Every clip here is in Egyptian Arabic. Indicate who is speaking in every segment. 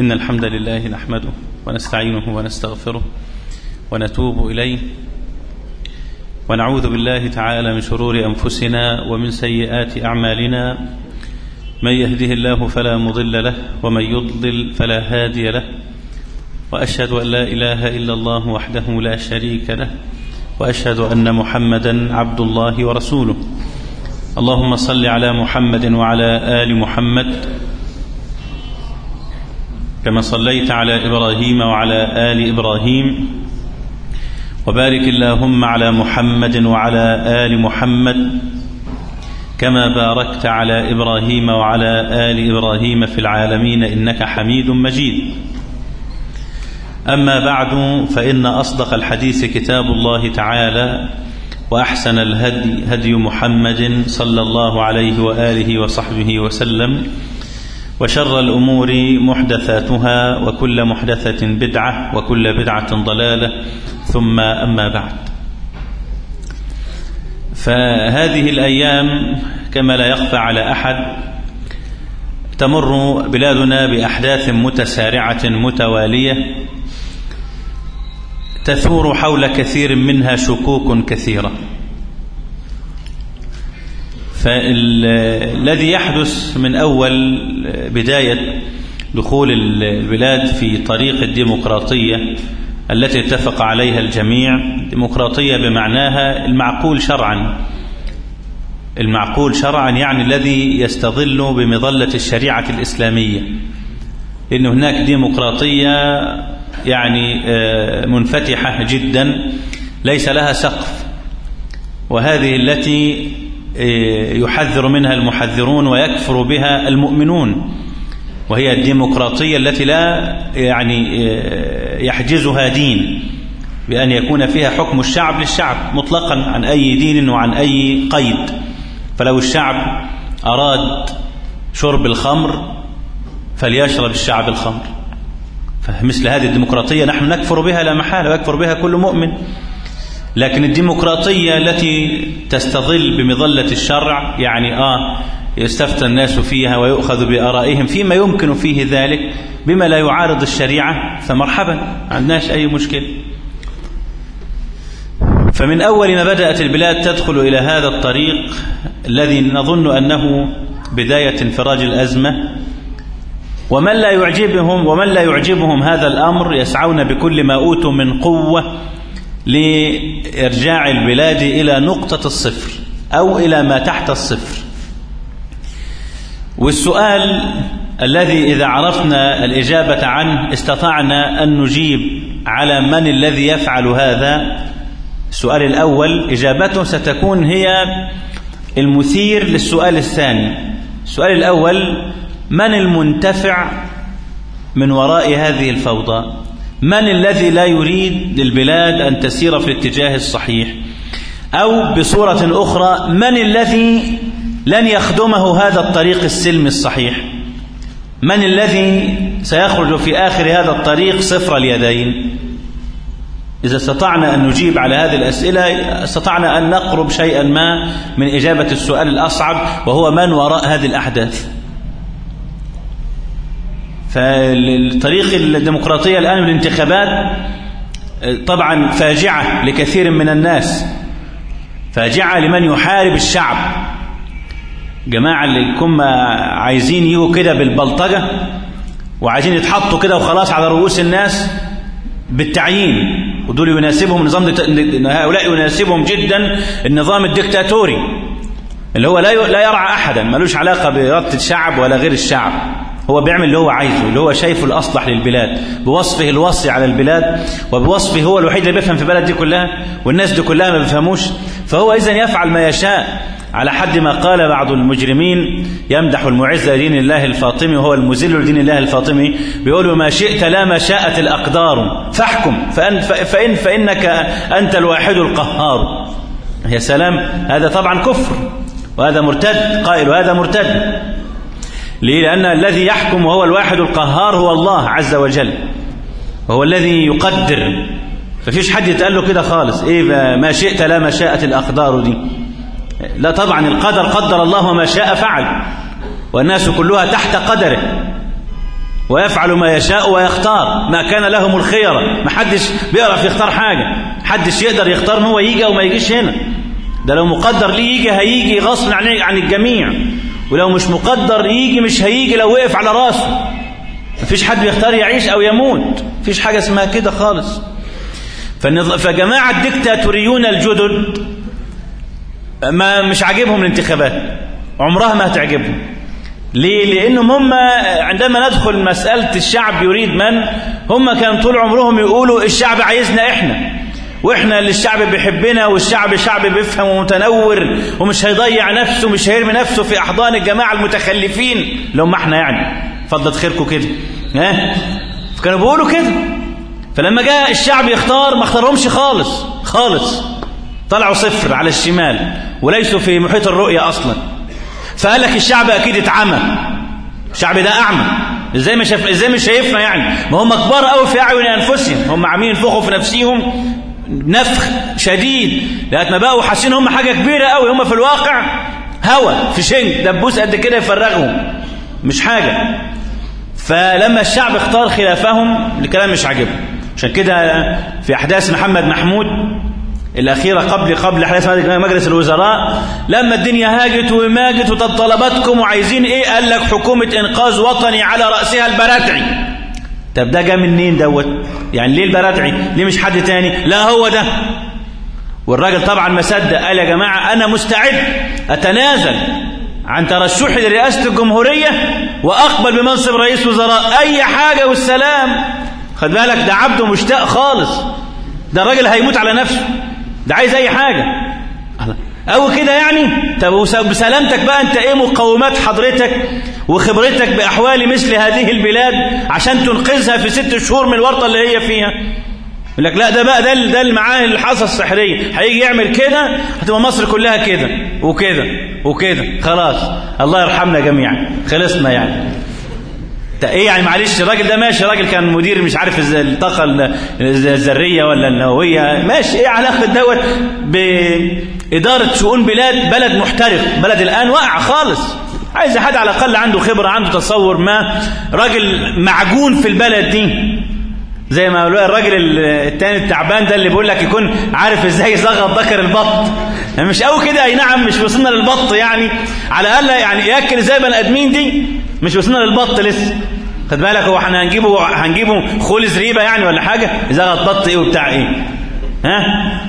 Speaker 1: إن الحمد لله نحمده ونستعينه ونستغفره ونتوب إليه ونعوذ بالله تعالى من شرور أنفسنا ومن سيئات أعمالنا من يهده الله فلا مضل له ومن يضلل فلا هادي له وأشهد أن لا إله إلا الله وحده لا شريك له وأشهد أن محمدا عبد الله ورسوله اللهم صل على محمد وعلى آل محمد كما صليت على إبراهيم وعلى آل إبراهيم وبارك اللهم على محمد وعلى آل محمد كما باركت على إبراهيم وعلى آل إبراهيم في العالمين إنك حميد مجيد أما بعد فإن أصدق الحديث كتاب الله تعالى وأحسن الهدي هدي محمد صلى الله عليه وآله وصحبه وسلم وشر الأمور محدثاتها وكل محدثة بدعة وكل بدعة ضلالة ثم أما بعد فهذه الأيام كما لا يخفى على أحد تمر بلادنا بأحداث متسارعة متوالية تثور حول كثير منها شكوك كثيرة فالذي يحدث من أول بداية دخول البلاد في طريق الديمقراطية التي اتفق عليها الجميع ديمقراطية بمعناها المعقول شرعا المعقول شرعا يعني الذي يستظل بمظلة الشريعة الإسلامية إن هناك ديمقراطية يعني منفتحة جدا ليس لها سقف وهذه التي يحذر منها المحذرون ويكفر بها المؤمنون وهي الديمقراطية التي لا يعني يحجزها دين بأن يكون فيها حكم الشعب للشعب مطلقا عن أي دين وعن أي قيد فلو الشعب أراد شرب الخمر فليشرب الشعب الخمر فمثل هذه الديمقراطية نحن نكفر بها لا محالة ويكفر بها كل مؤمن لكن الديمقراطية التي تستظل بمظلة الشرع يعني آه يستفتى الناس فيها ويؤخذ بآرائهم فيما يمكن فيه ذلك بما لا يعارض الشريعة فمرحبا ما عندناش أي مشكلة فمن أول ما بدأت البلاد تدخل إلى هذا الطريق الذي نظن أنه بداية انفراج الأزمة ومن لا يعجبهم ومن لا يعجبهم هذا الأمر يسعون بكل ما أوتوا من قوة لإرجاع البلاد إلى نقطة الصفر أو إلى ما تحت الصفر والسؤال الذي إذا عرفنا الإجابة عنه استطعنا أن نجيب على من الذي يفعل هذا السؤال الأول إجابته ستكون هي المثير للسؤال الثاني السؤال الأول من المنتفع من وراء هذه الفوضى من الذي لا يريد للبلاد أن تسير في الاتجاه الصحيح أو بصورة أخرى من الذي لن يخدمه هذا الطريق السلمي الصحيح من الذي سيخرج في آخر هذا الطريق صفر اليدين إذا استطعنا أن نجيب على هذه الأسئلة استطعنا أن نقرب شيئا ما من إجابة السؤال الأصعب وهو من وراء هذه الأحداث فالطريق الديمقراطية الآن بالانتخابات طبعا فاجعة لكثير من الناس فاجعة لمن يحارب الشعب جماعة اللي كم عايزين يجوا كده بالبلطجة وعايزين يتحطوا كده وخلاص على رؤوس الناس بالتعيين ودول يناسبهم نظام هؤلاء يناسبهم جدا النظام الدكتاتوري اللي هو لا لا يرعى احدا ملوش علاقه بربط الشعب ولا غير الشعب هو بيعمل اللي هو عايزه اللي هو شايفه الأصلح للبلاد بوصفه الوصي على البلاد وبوصفه هو الوحيد اللي بيفهم في البلد دي كلها والناس دي كلها ما بيفهموش فهو إذن يفعل ما يشاء على حد ما قال بعض المجرمين يمدح المعز لدين الله الفاطمي وهو المذل لدين الله الفاطمي بيقولوا ما شئت لا ما شاءت الأقدار فاحكم فأن فإن فإنك أنت الواحد القهار يا سلام هذا طبعا كفر وهذا مرتد قائل وهذا مرتد ليه لأن الذي يحكم وهو الواحد القهار هو الله عز وجل وهو الذي يقدر ففيش حد يتقال له كده خالص ايه ما شئت لا ما شاءت الأقدار دي لا طبعا القدر قدر الله وما شاء فعل والناس كلها تحت قدره ويفعل ما يشاء ويختار ما كان لهم الخيرة ما حدش بيعرف يختار حاجة حدش يقدر يختار ان هو يجي او ما يجيش هنا ده لو مقدر ليه يجي هيجي غصب عن عن الجميع ولو مش مقدر يجي مش هيجي لو وقف على راسه مفيش حد بيختار يعيش او يموت مفيش حاجة اسمها كده خالص فجماعة الدكتاتوريون الجدد ما مش عاجبهم الانتخابات عمرها ما هتعجبهم ليه؟ لأنهم هم عندما ندخل مسألة الشعب يريد من هم كانوا طول عمرهم يقولوا الشعب عايزنا إحنا وإحنا اللي الشعب بيحبنا والشعب شعب بيفهم ومتنور ومش هيضيع نفسه مش هيرمي نفسه في أحضان الجماعة المتخلفين اللي هم إحنا يعني فضلت خيركم كده ها كانوا بيقولوا كده فلما جاء الشعب يختار ما اختارهمش خالص خالص طلعوا صفر على الشمال وليسوا في محيط الرؤية أصلا فقال لك الشعب أكيد اتعمى الشعب ده أعمى ازاي مش شايف ازاي مش شايفنا يعني ما هم كبار قوي في اعين انفسهم هم عاملين ينفخوا في نفسهم نفخ شديد لغايه ما بقوا حاسين هم حاجه كبيره قوي هم في الواقع هوا في شنك دبوس قد كده يفرغهم مش حاجه فلما الشعب اختار خلافهم الكلام مش عاجبهم عشان كده في احداث محمد محمود الأخيرة قبل قبل حدث مجلس الوزراء لما الدنيا هاجت وماجت وطب طلباتكم وعايزين ايه قال لك حكومة انقاذ وطني على رأسها البراتعي طب ده جه منين دوت يعني ليه البراتعي ليه مش حد تاني لا هو ده والراجل طبعا ما صدق قال يا جماعة أنا مستعد أتنازل عن ترشحي لرئاسة الجمهورية وأقبل بمنصب رئيس وزراء أي حاجة والسلام خد بالك ده عبده مشتاق خالص ده الراجل هيموت على نفسه ده عايز اي حاجة او كده يعني طب بسلامتك بقى انت ايه مقومات حضرتك وخبرتك باحوال مثل هذه البلاد عشان تنقذها في ست شهور من الورطه اللي هي فيها يقول لك لا ده بقى ده ده اللي معاه الحصى السحريه هيجي يعمل كده هتبقى مصر كلها كده وكده وكده خلاص الله يرحمنا جميعا خلصنا يعني ايه يعني معلش الراجل ده ماشي راجل كان مدير مش عارف الطاقة الذرية ولا النووية ماشي ايه علاقة دوت بإدارة شؤون بلاد بلد محترف بلد الآن واقع خالص عايز حد على الأقل عنده خبرة عنده تصور ما راجل معجون في البلد دي زي ما قالوا الراجل التاني التعبان ده اللي بيقول لك يكون عارف ازاي يصغر ذكر البط يعني مش قوي كده اي نعم مش وصلنا للبط يعني على الاقل يعني ياكل زي بني ادمين دي مش وصلنا للبط لسه خد بالك هو احنا هنجيبه هنجيبه خول زريبه يعني ولا حاجه اذا بط ايه وبتاع ايه ها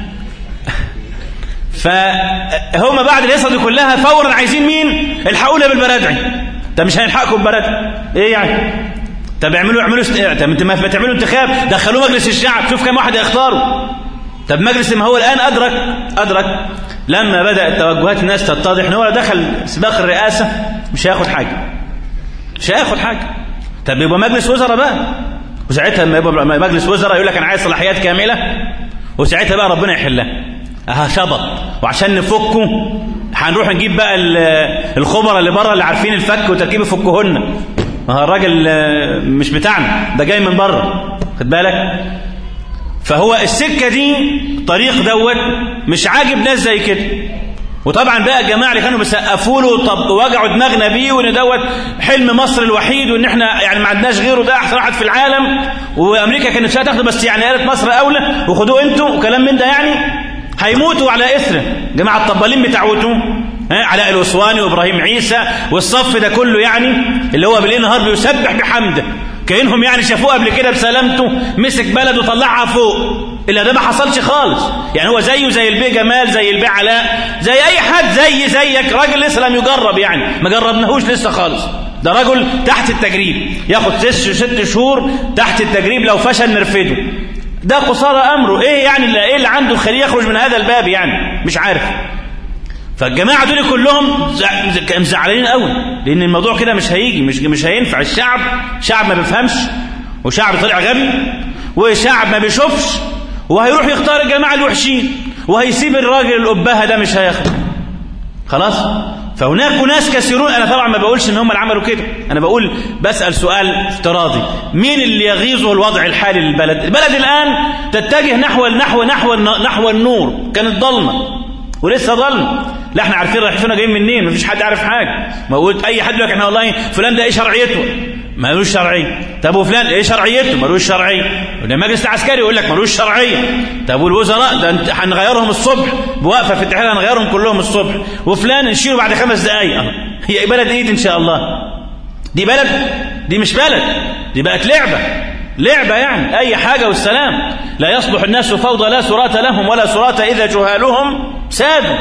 Speaker 1: فهم بعد القصه دي كلها فورا عايزين مين الحقونا بالبرادعي طب مش هنلحقكم ببرادعي ايه يعني طب اعملوا اعملوا است... طب انت ما تعملوا انتخاب دخلوه مجلس الشعب شوف كم واحد يختاروا طب مجلس ما هو الان ادرك ادرك لما بدات توجهات الناس تتضح ان هو دخل سباق الرئاسه مش هياخد حاجه مش هياخد حاجه طب يبقى مجلس وزراء بقى وساعتها لما يبقى مجلس وزراء يقول لك انا عايز صلاحيات كامله وساعتها بقى ربنا يحلها اه شبط وعشان نفكه هنروح نجيب بقى الخبراء اللي بره اللي عارفين الفك وتركيب يفكهن ما هو الراجل مش بتاعنا ده جاي من بره خد بالك فهو السكه دي طريق دوت مش عاجب ناس زي كده وطبعا بقى الجماعه اللي كانوا بيسقفوا له طب وجعوا دماغنا بيه وان دوت حلم مصر الوحيد وان احنا يعني ما عندناش غيره ده احسن واحد في العالم وامريكا كانت فيها تاخده بس يعني قالت مصر اولى وخدوه انتوا وكلام من ده يعني هيموتوا على اثره جماعه الطبالين بتاعوته علاء الاسواني وابراهيم عيسى والصف ده كله يعني اللي هو بالليل نهار بيسبح بحمده كانهم يعني شافوه قبل كده بسلامته مسك بلد وطلعها فوق الا ده ما حصلش خالص يعني هو زيه زي البي جمال زي البي علاء زي اي حد زي زيك راجل لسه لم يجرب يعني ما جربناهوش لسه خالص ده رجل تحت التجريب ياخد ست ست شهور تحت التجريب لو فشل نرفده ده قصارى امره ايه يعني اللي ايه اللي عنده خليه يخرج من هذا الباب يعني مش عارف فالجماعه دول كلهم مزعلانين قوي لان الموضوع كده مش هيجي مش مش هينفع الشعب شعب ما بيفهمش وشعب طلع غبي وشعب ما بيشوفش وهيروح يختار الجماعه الوحشين وهيسيب الراجل الابهه ده مش هياخد خلاص فهناك ناس كثيرون انا طبعا ما بقولش ان هم اللي عملوا كده انا بقول بسال سؤال افتراضي مين اللي يغيظه الوضع الحالي للبلد البلد الان تتجه نحو نحو نحو نحو النور كانت ضلمه ولسه ضلمه لا احنا عارفين رايحين فين جايين منين مفيش حد عارف حاجه ما قلت اي حد يقول لك احنا والله فلان ده ايه شرعيته ملوش شرعيه طب وفلان ايه شرعيته ملوش شرعيه المجلس العسكري يقول لك ملوش شرعيه طب والوزراء ده انت هنغيرهم الصبح بوقفه في التحرير هنغيرهم كلهم الصبح وفلان نشيله بعد خمس دقائق أه. هي بلد ايه دي ان شاء الله دي بلد دي مش بلد دي بقت لعبه لعبة يعني أي حاجة والسلام لا يصلح الناس فوضى لا سرات لهم ولا سرات إذا جهالهم سادوا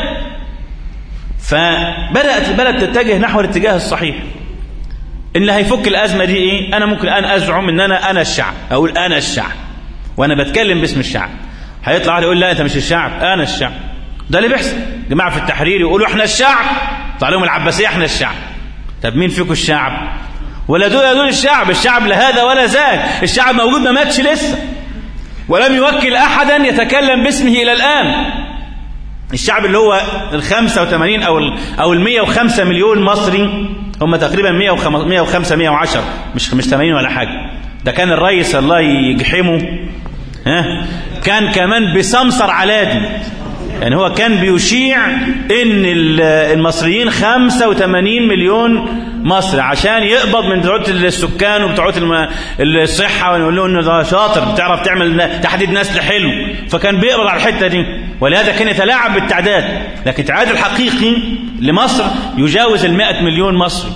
Speaker 1: فبدأت البلد تتجه نحو الاتجاه الصحيح اللي هيفك الأزمة دي إيه أنا ممكن أن أزعم إن أنا أنا الشعب أقول أنا الشعب وأنا بتكلم باسم الشعب هيطلع يقول لا أنت مش الشعب أنا الشعب ده اللي بيحصل جماعة في التحرير يقولوا إحنا الشعب طلع لهم العباسية إحنا الشعب طب مين فيكم الشعب ولا دول دول الشعب الشعب لا هذا ولا ذاك الشعب موجود ما ماتش لسه ولم يوكل أحدا يتكلم باسمه إلى الآن الشعب اللي هو ال 85 أو ال أو ال 105 مليون مصري هم تقريبا 105 110 مش مش 80 ولا حاجة ده كان الرئيس الله يجحمه ها كان كمان بسمسر علادي يعني هو كان بيشيع ان المصريين 85 مليون مصري عشان يقبض من بتوع السكان وبتوع الصحه ونقول له انه ده شاطر بتعرف تعمل تحديد نسل حلو فكان بيقبض على الحته دي ولهذا كان يتلاعب بالتعداد لكن التعداد الحقيقي لمصر يجاوز ال 100 مليون مصري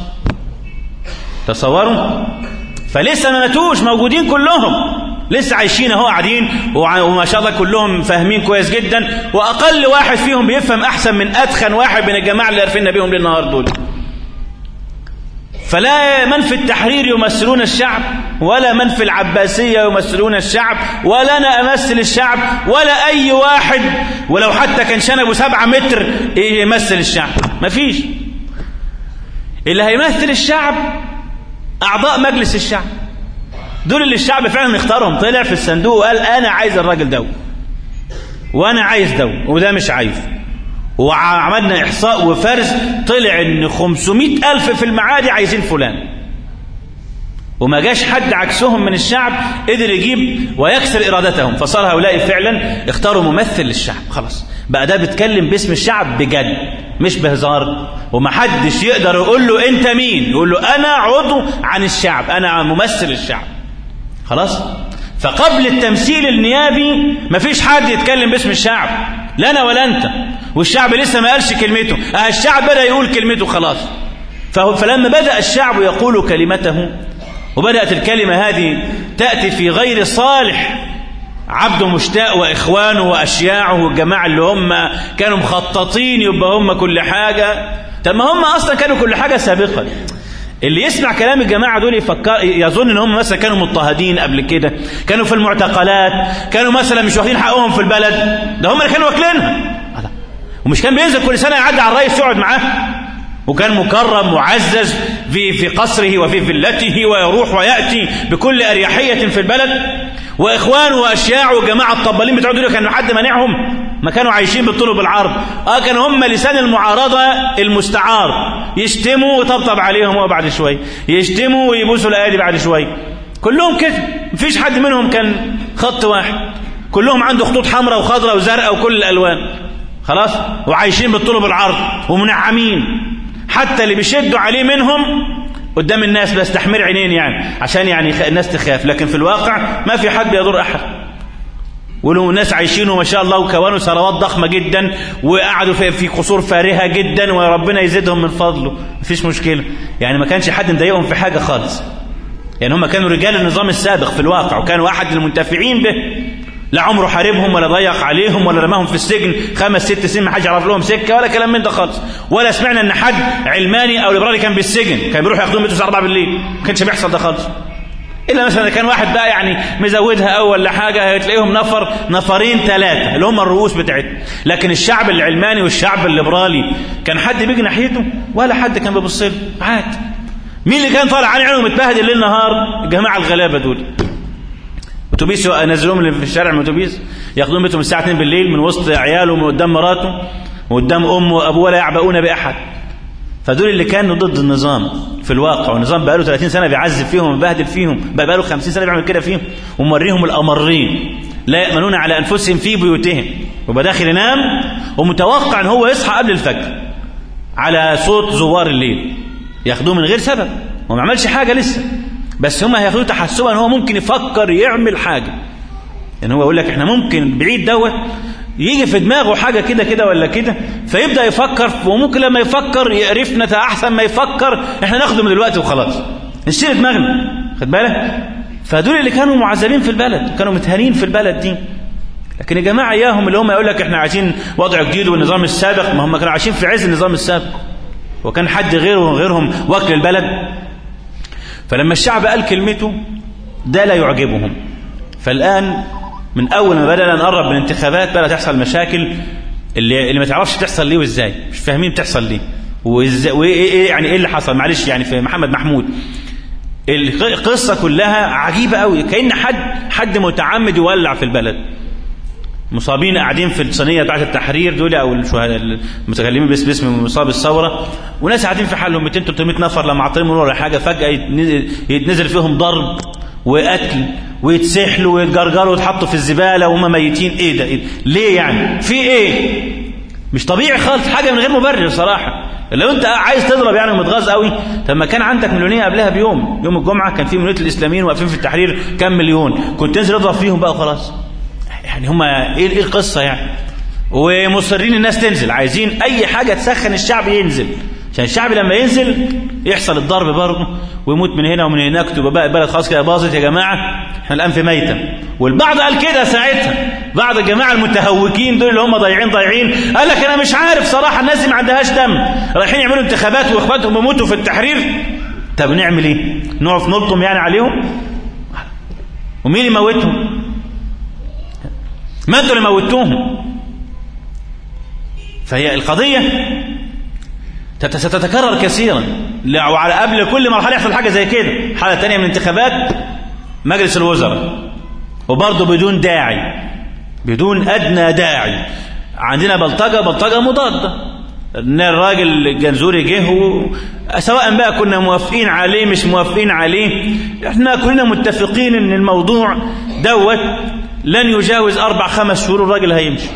Speaker 1: تصوروا فلسه ما ماتوش موجودين كلهم لسه عايشين اهو قاعدين وما شاء الله كلهم فاهمين كويس جدا واقل واحد فيهم بيفهم احسن من اتخن واحد من الجماعه اللي عارفين بيهم للنهار دول فلا من في التحرير يمثلون الشعب ولا من في العباسية يمثلون الشعب ولا أنا أمثل الشعب ولا أي واحد ولو حتى كان شنبه سبعة متر يمثل الشعب مفيش اللي هيمثل الشعب أعضاء مجلس الشعب دول اللي الشعب فعلا اختارهم طلع في الصندوق وقال أنا عايز الراجل ده وأنا عايز ده وده مش عايز وعملنا إحصاء وفرز طلع إن 500 ألف في المعادي عايزين فلان وما جاش حد عكسهم من الشعب قدر يجيب ويكسر إرادتهم فصار هؤلاء فعلا اختاروا ممثل للشعب خلاص بقى ده بيتكلم باسم الشعب بجد مش بهزار ومحدش يقدر يقول له انت مين يقول له انا عضو عن الشعب انا ممثل الشعب خلاص فقبل التمثيل النيابي مفيش حد يتكلم باسم الشعب لا انا ولا انت والشعب لسه ما قالش كلمته اه الشعب بدا يقول كلمته خلاص فلما بدا الشعب يقول كلمته وبدات الكلمه هذه تاتي في غير صالح عبد مشتاق واخوانه واشياعه والجماعه اللي هم كانوا مخططين يبقى هم كل حاجه طب ما هم اصلا كانوا كل حاجه سابقا اللي يسمع كلام الجماعة دول يفكر يظن ان هم مثلا كانوا مضطهدين قبل كده كانوا في المعتقلات كانوا مثلا مش واخدين حقهم في البلد ده هم اللي كانوا واكلينها ومش كان بينزل كل سنة يعدي على الرئيس يقعد معاه وكان مكرم معزز في في قصره وفي فيلته ويروح ويأتي بكل أريحية في البلد وإخوانه وأشياعه وجماعة الطبالين بتوع دول كانوا حد مانعهم ما كانوا عايشين بالطول وبالعرض اه كانوا هم لسان المعارضة المستعار يشتموا ويطبطب عليهم هو بعد شوي يشتموا ويبوسوا الأيادي بعد شوي كلهم كده مفيش حد منهم كان خط واحد كلهم عنده خطوط حمراء وخضراء وزرقاء وكل الألوان خلاص وعايشين بالطول وبالعرض ومنعمين حتى اللي بيشدوا عليه منهم قدام الناس بس تحمير عينين يعني عشان يعني الناس تخاف لكن في الواقع ما في حد يضر أحد ولو ناس عايشين وما شاء الله وكونوا ثروات ضخمة جدا وقعدوا في, في قصور فارهة جدا وربنا يزيدهم من فضله مفيش مشكلة يعني ما كانش حد مضايقهم في حاجة خالص يعني هم كانوا رجال النظام السابق في الواقع وكانوا أحد المنتفعين به لا عمره حاربهم ولا ضيق عليهم ولا رماهم في السجن خمس ست سنين ما حدش يعرف لهم سكه ولا كلام من ده خالص ولا سمعنا ان حد علماني او ليبرالي كان بالسجن كان بيروح ياخدوهم بيته الساعه 4 بالليل ما كانش بيحصل ده خالص الا مثلا كان واحد بقى يعني مزودها اول ولا حاجه هتلاقيهم نفر نفرين ثلاثه اللي هم الرؤوس بتاعتهم لكن الشعب العلماني والشعب الليبرالي كان حد بيجي ناحيته ولا حد كان بيبص له عادي مين اللي كان طالع عينه متبهدل ليل نهار الجماعه الغلابه دول اتوبيس نزلوهم في الشارع من اتوبيس ياخدوهم بيتهم الساعه 2 بالليل من وسط عياله ومن قدام مراته وقدام امه وابوه ولا يعبؤون باحد فدول اللي كانوا ضد النظام في الواقع والنظام بقاله 30 سنه بيعذب فيهم وبيبهدل فيهم بقى بقاله 50 سنه بيعمل كده فيهم وموريهم الامرين لا يامنون على انفسهم في بيوتهم ويبقى داخل ينام ومتوقع ان هو يصحى قبل الفجر على صوت زوار الليل ياخدوه من غير سبب وما عملش حاجه لسه بس هم هياخدوه تحسبا ان هو ممكن يفكر يعمل حاجه يعني هو يقول لك احنا ممكن بعيد دوت يجي في دماغه حاجه كده كده ولا كده فيبدا يفكر وممكن لما يفكر يعرفنا احسن ما يفكر احنا ناخده من دلوقتي وخلاص نشيل دماغنا خد بالك فدول اللي كانوا معذبين في البلد كانوا متهانين في البلد دي لكن يا جماعه اياهم اللي هم يقول لك احنا عايزين وضع جديد والنظام السابق ما هم كانوا عايشين في عز النظام السابق وكان حد غيره غيرهم وكل البلد فلما الشعب قال كلمته ده لا يعجبهم فالآن من أول ما بدأنا نقرب من الانتخابات بدأت تحصل مشاكل اللي, اللي ما تعرفش تحصل ليه وإزاي مش فاهمين بتحصل ليه وإزاي وإيه إيه يعني إيه اللي حصل معلش يعني في محمد محمود القصة كلها عجيبة قوي كأن حد حد متعمد يولع في البلد مصابين قاعدين في الصينيه بتاعت التحرير دول او الشهداء المتكلمين باسم باسم مصاب الثوره وناس قاعدين في حالهم 200 300 نفر لما عطيهم ولا حاجه فجاه يتنزل فيهم ضرب وقتل ويتسحلوا ويتجرجروا ويتحطوا في الزباله وهم ميتين ايه ده, إيه ده؟ ليه يعني في ايه مش طبيعي خالص حاجه من غير مبرر صراحه لو انت عايز تضرب يعني متغاظ قوي طب ما كان عندك مليونيه قبلها بيوم يوم الجمعه كان في مليونيه الاسلاميين واقفين في التحرير كام مليون كنت تنزل اضرب فيهم بقى وخلاص يعني هم ايه ايه القصه يعني ومصرين الناس تنزل عايزين اي حاجه تسخن الشعب ينزل عشان الشعب لما ينزل يحصل الضرب برضه ويموت من هنا ومن هناك تبقى بقى البلد خلاص كده باظت يا جماعه احنا الان في ميتم والبعض قال كده ساعتها بعض الجماعه المتهوكين دول اللي هم ضايعين ضايعين قال لك انا مش عارف صراحه الناس دي ما عندهاش دم رايحين يعملوا انتخابات واخواتهم يموتوا في التحرير طب نعمل ايه؟ نقف نلطم يعني عليهم؟ ومين يموتهم؟ ما انتوا اللي موتوهم فهي القضية ستتكرر كثيرا وعلى قبل كل مرحلة يحصل حاجة زي كده حالة تانية من انتخابات مجلس الوزراء وبرضه بدون داعي بدون أدنى داعي عندنا بلطجة بلطجة مضادة ان الراجل الجنزوري جه و... سواء بقى كنا موافقين عليه مش موافقين عليه احنا كلنا متفقين ان الموضوع دوت لن يجاوز أربع خمس شهور الراجل هيمشي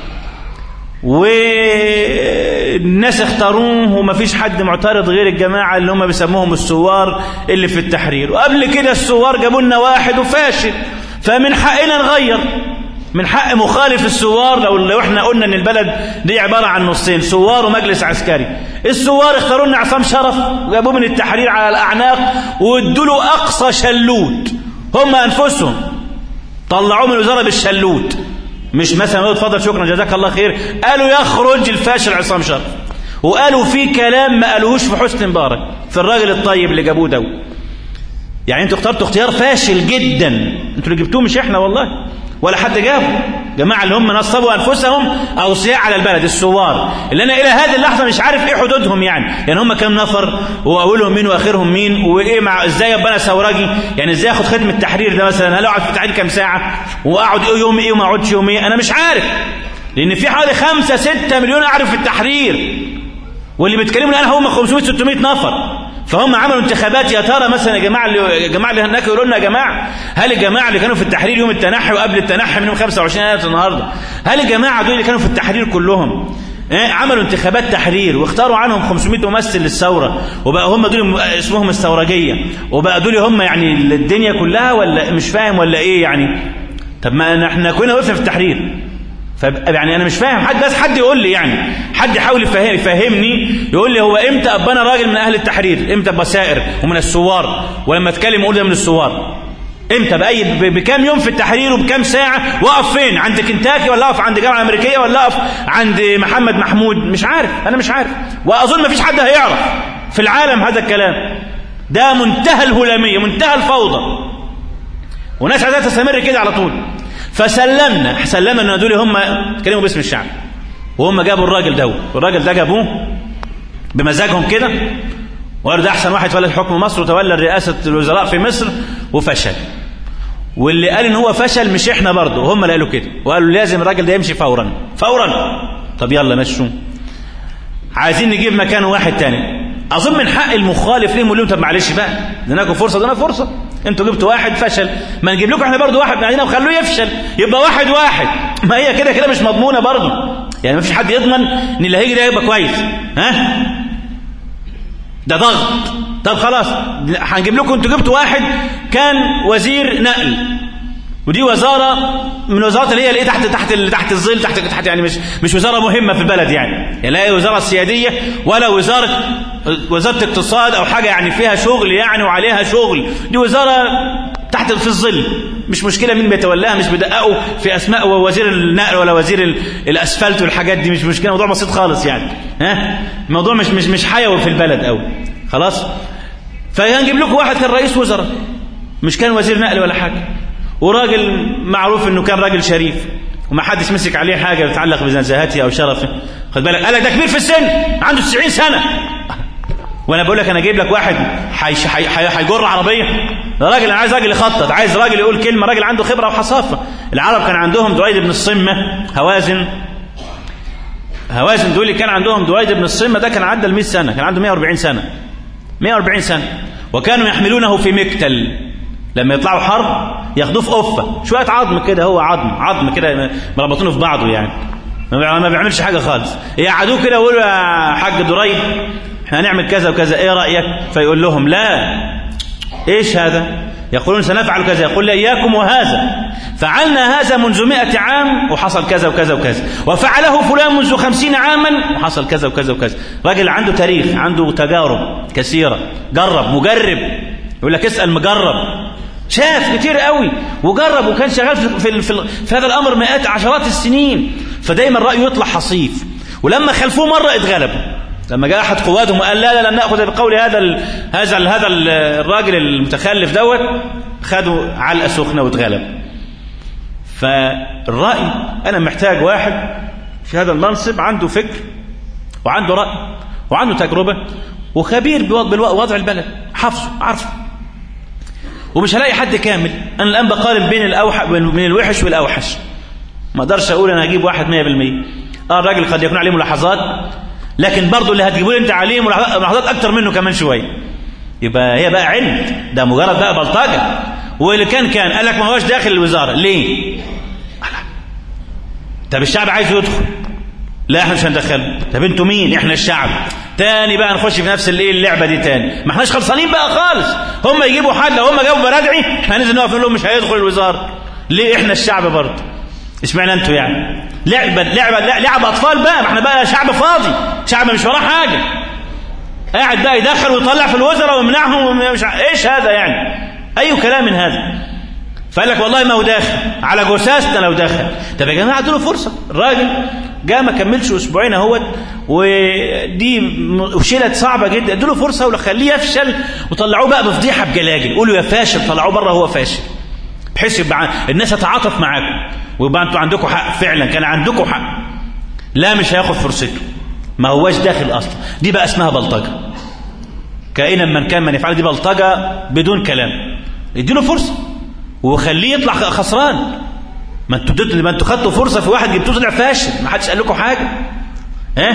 Speaker 1: والناس اختاروه وما فيش حد معترض غير الجماعة اللي هم بيسموهم السوار اللي في التحرير وقبل كده السوار جابوا لنا واحد وفاشل فمن حقنا نغير من حق مخالف السوار لو لو احنا قلنا ان البلد دي عباره عن نصين سوار ومجلس عسكري السوار اختاروا لنا عصام شرف وجابوه من التحرير على الاعناق وادوا له اقصى شلوت هم انفسهم طلعوه من الوزاره بالشلوت مش مثلا يقول اتفضل شكرا جزاك الله خير قالوا يخرج الفاشل عصام شرف وقالوا في كلام ما قالوهوش في حسني مبارك في الراجل الطيب اللي جابوه ده يعني انتوا اخترتوا اختيار فاشل جدا انتوا اللي جبتوه مش احنا والله ولا حد جابه جماعة اللي هم نصبوا أنفسهم أوصياء على البلد السوار اللي أنا إلى هذه اللحظة مش عارف إيه حدودهم يعني يعني هم كم نفر وأولهم مين وآخرهم مين وإيه مع إزاي أبقى أنا ثورجي يعني إزاي آخد خدمة التحرير ده مثلا هل أقعد في التحرير كام ساعة وأقعد إيه يوم إيه وما أقعدش يوم إيه أنا مش عارف لأن في حوالي خمسة ستة مليون أعرف في التحرير واللي بيتكلموا الآن هم 500 600 نفر فهم عملوا انتخابات يا ترى مثلا يا جماعه اللي الجماعه اللي هناك يقولوا لنا يا جماعه هل الجماعه اللي كانوا في التحرير يوم التنحي وقبل التنحي من يوم 25 يناير النهارده هل الجماعه دول اللي كانوا في التحرير كلهم إيه عملوا انتخابات تحرير واختاروا عنهم 500 ممثل للثوره وبقى هم دول اسمهم الثورجيه وبقى دول هم يعني الدنيا كلها ولا مش فاهم ولا ايه يعني طب ما احنا كنا وقفنا في التحرير يعني انا مش فاهم حد بس حد يقول لي يعني حد يحاول يفهم يفهمني يقول لي هو امتى ابقى انا راجل من اهل التحرير امتى ابقى سائر ومن الثوار ولما اتكلم اقول ده من الثوار امتى باي بكام يوم في التحرير وبكام ساعه واقف فين عند كنتاكي ولا اقف عند الجامعه الامريكيه ولا اقف عند محمد محمود مش عارف انا مش عارف واظن ما فيش حد هيعرف في العالم هذا الكلام ده منتهى الهلاميه منتهى الفوضى وناس عايزاها تستمر كده على طول فسلمنا سلمنا ان دول هم كلموا باسم الشعب وهم جابوا الراجل ده والراجل ده جابوه بمزاجهم كده وقالوا ده احسن واحد تولى حكم مصر وتولى رئاسه الوزراء في مصر وفشل واللي قال ان هو فشل مش احنا برضه هم اللي قالوا كده وقالوا لازم الراجل ده يمشي فورا فورا طب يلا مشوا عايزين نجيب مكانه واحد تاني اظن من حق المخالف ليهم يقول لهم طب معلش بقى اديناكم فرصه ادينا فرصه انتوا جبتوا واحد فشل ما نجيب لكم احنا برضه واحد بعدين وخلوه يفشل يبقى واحد واحد ما هي كده كده مش مضمونه برضه يعني ما فيش حد يضمن ان اللي هيجي ده يبقى كويس ها ده ضغط طب خلاص هنجيب لكم انتوا جبتوا واحد كان وزير نقل ودي وزاره من الوزارات اللي هي اللي تحت تحت تحت الظل تحت تحت يعني مش مش وزاره مهمه في البلد يعني يعني لا هي وزاره سياديه ولا وزاره وزاره اقتصاد او حاجه يعني فيها شغل يعني وعليها شغل دي وزاره تحت في الظل مش مشكله مين بيتولاها مش بدققوا في اسماء وزير النقل ولا وزير الاسفلت والحاجات دي مش مشكله موضوع بسيط خالص يعني ها الموضوع مش مش مش حيوي في البلد قوي خلاص فهنجيب لكم واحد كان رئيس وزراء مش كان وزير نقل ولا حاجه وراجل معروف انه كان راجل شريف وما حدش مسك عليه حاجه بتتعلق بنزاهته او شرفه خد بالك قال ده كبير في السن عنده 90 سنه وانا بقول لك انا جايب لك واحد هيجر عربيه ده راجل انا عايز راجل يخطط عايز راجل يقول كلمه راجل عنده خبره وحصافه العرب كان عندهم دويد بن الصمه هوازن هوازن دول اللي كان عندهم دويد بن الصمه ده كان عدى ال 100 سنه كان عنده 140 سنه 140 سنه وكانوا يحملونه في مكتل لما يطلعوا حرب ياخدوه في قفه شويه عظم كده هو عظم عظم كده مربطينه في بعضه يعني ما بيعملش حاجه خالص يقعدوه كده ويقولوا يا حاج دريد احنا هنعمل كذا وكذا ايه رايك فيقول لهم لا ايش هذا يقولون سنفعل كذا يقول لا اياكم وهذا فعلنا هذا منذ مئة عام وحصل كذا وكذا وكذا وفعله فلان منذ خمسين عاما وحصل كذا وكذا وكذا راجل عنده تاريخ عنده تجارب كثيرة جرب مجرب يقول لك اسأل مجرب شاف كتير قوي وجرب وكان شغال في, في, في, في هذا الأمر مئات عشرات السنين فدايما رأيه يطلع حصيف ولما خلفوه مرة اتغلبوا لما جاء احد قوادهم وقال لا لا لن ناخذ بقول هذا ال هذا ال هذا ال الراجل المتخلف دوت خدوا علقه سخنه واتغلب فالراي انا محتاج واحد في هذا المنصب عنده فكر وعنده راي وعنده تجربه وخبير بوضع البلد حافظه عارفه ومش هلاقي حد كامل انا الان بقارن بين الاوحش بين الوحش والاوحش ما اقدرش اقول انا هجيب واحد 100% اه الراجل قد يكون عليه ملاحظات لكن برضه اللي هتجيبوا انت عليه ملاحظات اكتر منه كمان شويه يبقى هي بقى علم ده مجرد بقى بلطجه واللي كان كان قال لك ما هوش داخل الوزاره ليه طب الشعب عايز يدخل لا احنا مش هندخله طب انتوا مين احنا الشعب تاني بقى نخش في نفس الايه اللعبه دي تاني ما احناش خلصانين بقى خالص هم يجيبوا حد لو هم جابوا برادعي احنا هننزل نقف نقول لهم مش هيدخل الوزاره ليه احنا الشعب برضه اشمعنى انتوا يعني لعبه لعبه لعب اطفال بقى ما احنا بقى شعب فاضي شعب مش وراه حاجه قاعد بقى يدخل ويطلع في الوزراء ويمنعهم ومش ايش هذا يعني اي كلام من هذا فقال لك والله ما هو داخل على جثثنا لو دخل طب يا جماعه ادوا له فرصه الراجل جاء ما كملش اسبوعين اهوت ودي شيلت صعبه جدا ادوا له فرصه وخليه يفشل وطلعوه بقى بفضيحه بجلاجل قولوا يا فاشل طلعوه بره هو فاشل بحيث يبقى الناس تتعاطف معاكم ويبقى انتوا عندكم حق فعلا كان عندكم حق لا مش هياخد فرصته ما هواش داخل اصلا دي بقى اسمها بلطجه كائنا من كان من يفعل دي بلطجه بدون كلام اديله فرصه وخليه يطلع خسران ما انتوا ما انتوا خدتوا فرصه في واحد جبتوه طلع فاشل ما حدش قال لكم حاجه ها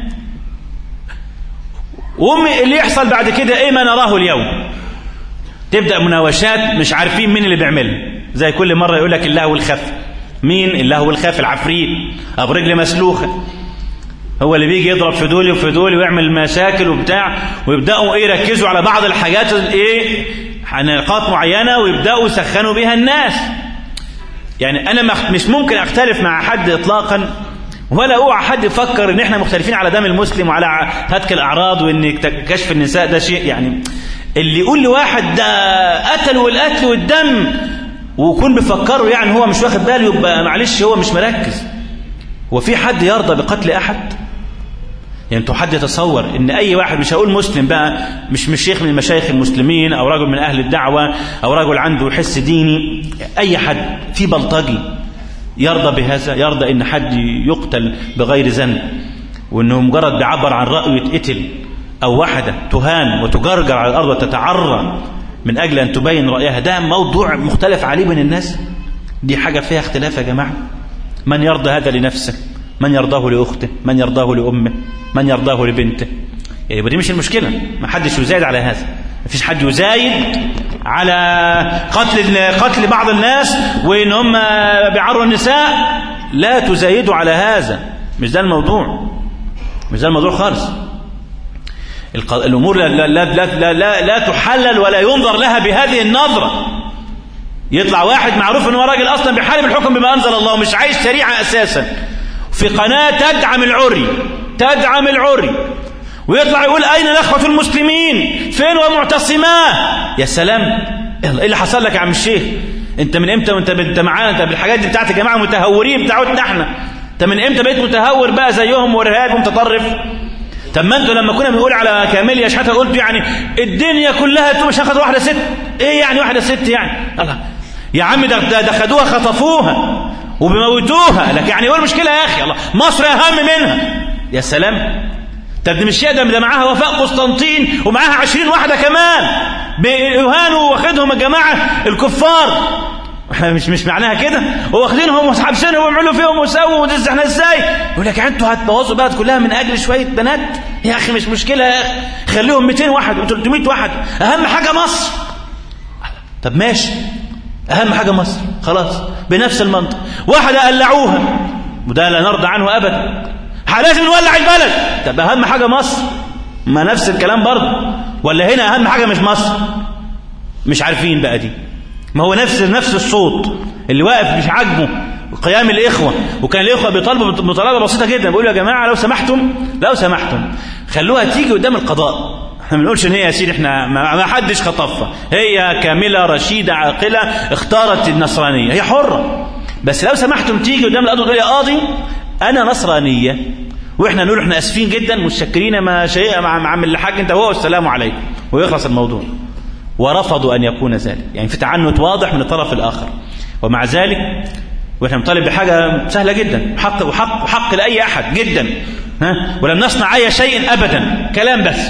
Speaker 1: وامي اللي يحصل بعد كده ايه ما نراه اليوم تبدا مناوشات مش عارفين مين اللي بيعملها زي كل مره يقول لك اللهو الخف مين اللهو الخف العفريت ابو رجل مسلوخه هو اللي بيجي يضرب في دول وفي دول ويعمل مشاكل وبتاع ويبداوا ايه يركزوا على بعض الحاجات الايه نقاط معينه ويبداوا يسخنوا بها الناس يعني انا مش ممكن اختلف مع حد اطلاقا ولا اوعى حد يفكر ان احنا مختلفين على دم المسلم وعلى هتك الاعراض وان كشف النساء ده شيء يعني اللي يقول لواحد ده قتل والقتل والدم ويكون بيفكره يعني هو مش واخد باله يبقى معلش هو مش مركز هو في حد يرضى بقتل احد يعني انتوا حد يتصور ان اي واحد مش هقول مسلم بقى مش مش شيخ من مشايخ المسلمين او رجل من اهل الدعوه او رجل عنده حس ديني اي حد في بلطجي يرضى بهذا يرضى ان حد يقتل بغير ذنب وانه مجرد بيعبر عن رايه يتقتل او واحده تهان وتجرجر على الارض وتتعرى من اجل ان تبين رايها ده موضوع مختلف عليه بين الناس دي حاجه فيها اختلاف يا جماعه من يرضى هذا لنفسه من يرضاه لاخته من يرضاه لامه من يرضاه لبنته يعني دي مش المشكله ما حدش يزايد على هذا ما فيش حد يزايد على قتل قتل بعض الناس وان هم بيعروا النساء لا تزايدوا على هذا مش ده الموضوع مش ده الموضوع خالص الأمور لا, لا, لا, لا, لا, لا تحلل ولا ينظر لها بهذه النظرة يطلع واحد معروف ان هو راجل اصلا بيحارب الحكم بما انزل الله ومش عايز شريعه اساسا في قناه تدعم العري تدعم العري ويطلع يقول اين الاخوه المسلمين فين ومعتصماه يا سلام ايه اللي حصل لك يا عم الشيخ انت من امتى وانت انت معانا انت بالحاجات دي بتاعت الجماعه متهورين بتاعتنا احنا انت من امتى بقيت متهور بقى زيهم وارهابي ومتطرف طب ما انتوا لما كنا بنقول على كاميليا شحاته قلتوا يعني الدنيا كلها مش هاخد واحده ست ايه يعني واحده ست يعني الله يا عم ده ده خدوها خطفوها وبيموتوها لك يعني ايه المشكله يا اخي الله مصر اهم منها يا سلام طب دي مش ده ده معاها وفاء قسطنطين ومعاها عشرين واحده كمان بيهانوا واخدهم الجماعه الكفار احنا مش مش معناها كده واخدينهم وحابسينهم ويعملوا فيهم ويسووا وده احنا ازاي يقول لك انتوا هتبوظوا البلد كلها من اجل شويه بنات يا اخي مش مشكله يا اخي خليهم 200 واحد و300 واحد اهم حاجه مصر طب ماشي اهم حاجه مصر خلاص بنفس المنطق واحده قلعوها وده لا نرضى عنه ابدا لازم نولع البلد طب اهم حاجه مصر ما نفس الكلام برضه ولا هنا اهم حاجه مش مصر مش عارفين بقى دي ما هو نفس نفس الصوت اللي واقف مش عاجبه قيام الاخوه وكان الاخوه بيطالبوا بطلبه بسيطه جدا بيقولوا يا جماعه لو سمحتم لو سمحتم خلوها تيجي قدام القضاء احنا ما بنقولش ان هي يا سيدي احنا ما حدش خطفها هي كامله رشيده عاقله اختارت النصرانيه هي حره بس لو سمحتم تيجي قدام القاضي تقول يا قاضي انا نصرانيه واحنا نقول احنا اسفين جدا متشكرين ما شيء مع عم الحاج انت هو والسلام عليكم ويخلص الموضوع ورفضوا ان يكون ذلك يعني في تعنت واضح من الطرف الاخر ومع ذلك واحنا بنطالب بحاجه سهله جدا حق وحق وحق لاي احد جدا ها ولم نصنع اي شيء ابدا كلام بس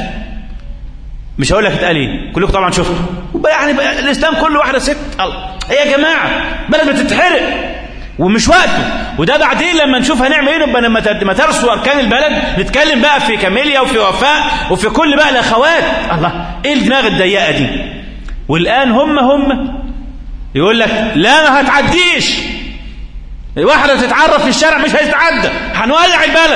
Speaker 1: مش هقول لك اتقال ايه كلكم طبعا شفتوا يعني الاسلام كله واحده ست الله ايه يا جماعه بلد بتتحرق ومش وقته وده بعدين لما نشوف هنعمل ايه نبقى لما ترسوا اركان البلد نتكلم بقى في كاميليا وفي وفاء وفي كل بقى الاخوات الله ايه الدماغ الضيقه دي والان هم هم يقول لك لا ما هتعديش واحده تتعرف في الشارع مش هتتعدى هنولع البلد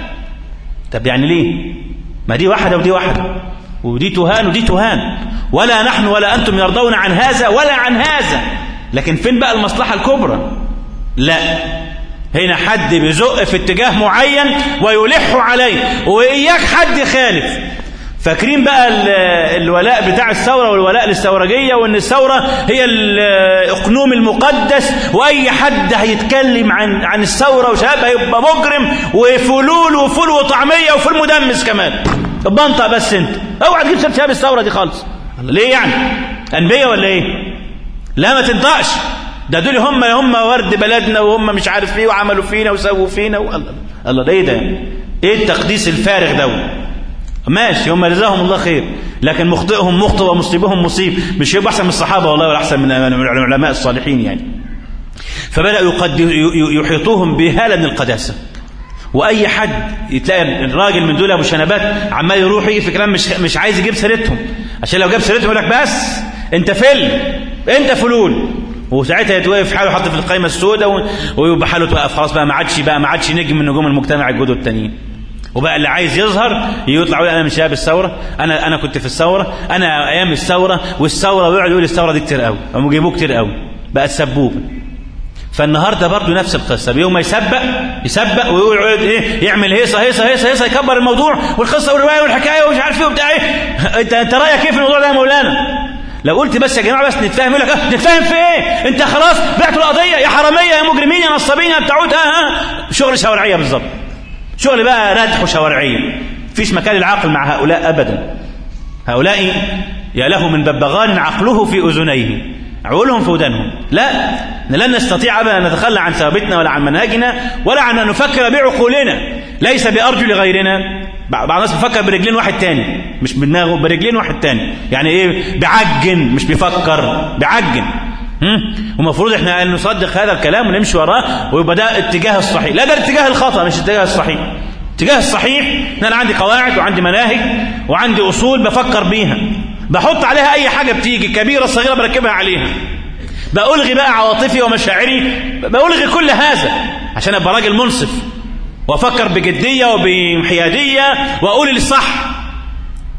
Speaker 1: طب يعني ليه ما دي واحده ودي واحده ودي تهان ودي تهان ولا نحن ولا انتم يرضون عن هذا ولا عن هذا لكن فين بقى المصلحه الكبرى لا هنا حد بيزق في اتجاه معين ويلح عليه وإياك حد يخالف فاكرين بقى الولاء بتاع الثورة والولاء للثورجية وان الثورة هي الأقنوم المقدس وأي حد هيتكلم عن عن الثورة وشباب هيبقى مجرم وفلول وفول وطعمية وفول مدمس كمان بنطق بس انت اوعى تجيب شباب الثورة دي خالص ليه يعني أنبياء ولا ايه لا ما تنطقش ده دول هم هم ورد بلدنا وهم مش عارف ايه وعملوا فينا وسووا فينا والله الله ده ايه ده ايه التقديس الفارغ ده ماشي هم جزاهم الله خير لكن مخطئهم مخطئ ومصيبهم مصيب مش يبقى احسن من الصحابه والله ولا احسن من العلماء الصالحين يعني فبداوا يحيطوهم بهاله من القداسه واي حد تلاقي الراجل من دول ابو شنبات عمال يروح يجي في كلام مش مش عايز يجيب سيرتهم عشان لو جاب سيرتهم يقول لك بس انت فل انت فلول وساعتها يتوقف حاله يحط في القائمه السوداء ويبقى حاله توقف خلاص بقى ما عادش بقى ما عادش نجم من نجوم المجتمع الجدد التانيين وبقى اللي عايز يظهر يطلع يقول انا من شباب الثوره انا انا كنت في الثوره انا ايام الثوره والثوره ويقعد يقول الثوره دي كتير قوي هم جيبوه كتير قوي بقى السبوبه فالنهارده برضه نفس القصه بيوم ما يسبق يسبق ويقول ايه يعمل هيصه هيصه هيصه هيصه يكبر الموضوع والقصه والروايه والحكايه ومش عارف ايه وبتاع ايه انت انت رايك ايه في الموضوع ده يا مولانا لو قلت بس يا جماعه بس نتفاهم يقول لك اه نتفاهم في ايه انت خلاص بعتوا القضيه يا حراميه يا مجرمين يا نصابين يا بتاعوت ها ها شغل شوارعيه بالظبط شغل بقى ردح وشوارعيه مفيش مكان العقل مع هؤلاء ابدا هؤلاء يا له من ببغان عقله في اذنيه عقولهم في ودانهم لا لن نستطيع ابدا ان نتخلى عن ثوابتنا ولا عن منهجنا ولا عن ان نفكر بعقولنا ليس بارجل غيرنا بعض الناس بيفكر برجلين واحد تاني مش بدماغه برجلين واحد تاني يعني ايه بيعجن مش بيفكر بيعجن ومفروض احنا نصدق هذا الكلام ونمشي وراه ويبقى ده اتجاه الصحيح لا ده الاتجاه الخطا مش الاتجاه الصحيح الاتجاه الصحيح ان انا عندي قواعد وعندي مناهج وعندي اصول بفكر بيها بحط عليها اي حاجه بتيجي كبيره صغيره بركبها عليها بألغي بقى عواطفي ومشاعري بألغي كل هذا عشان ابقى راجل منصف وافكر بجديه وبحياديه واقول الصح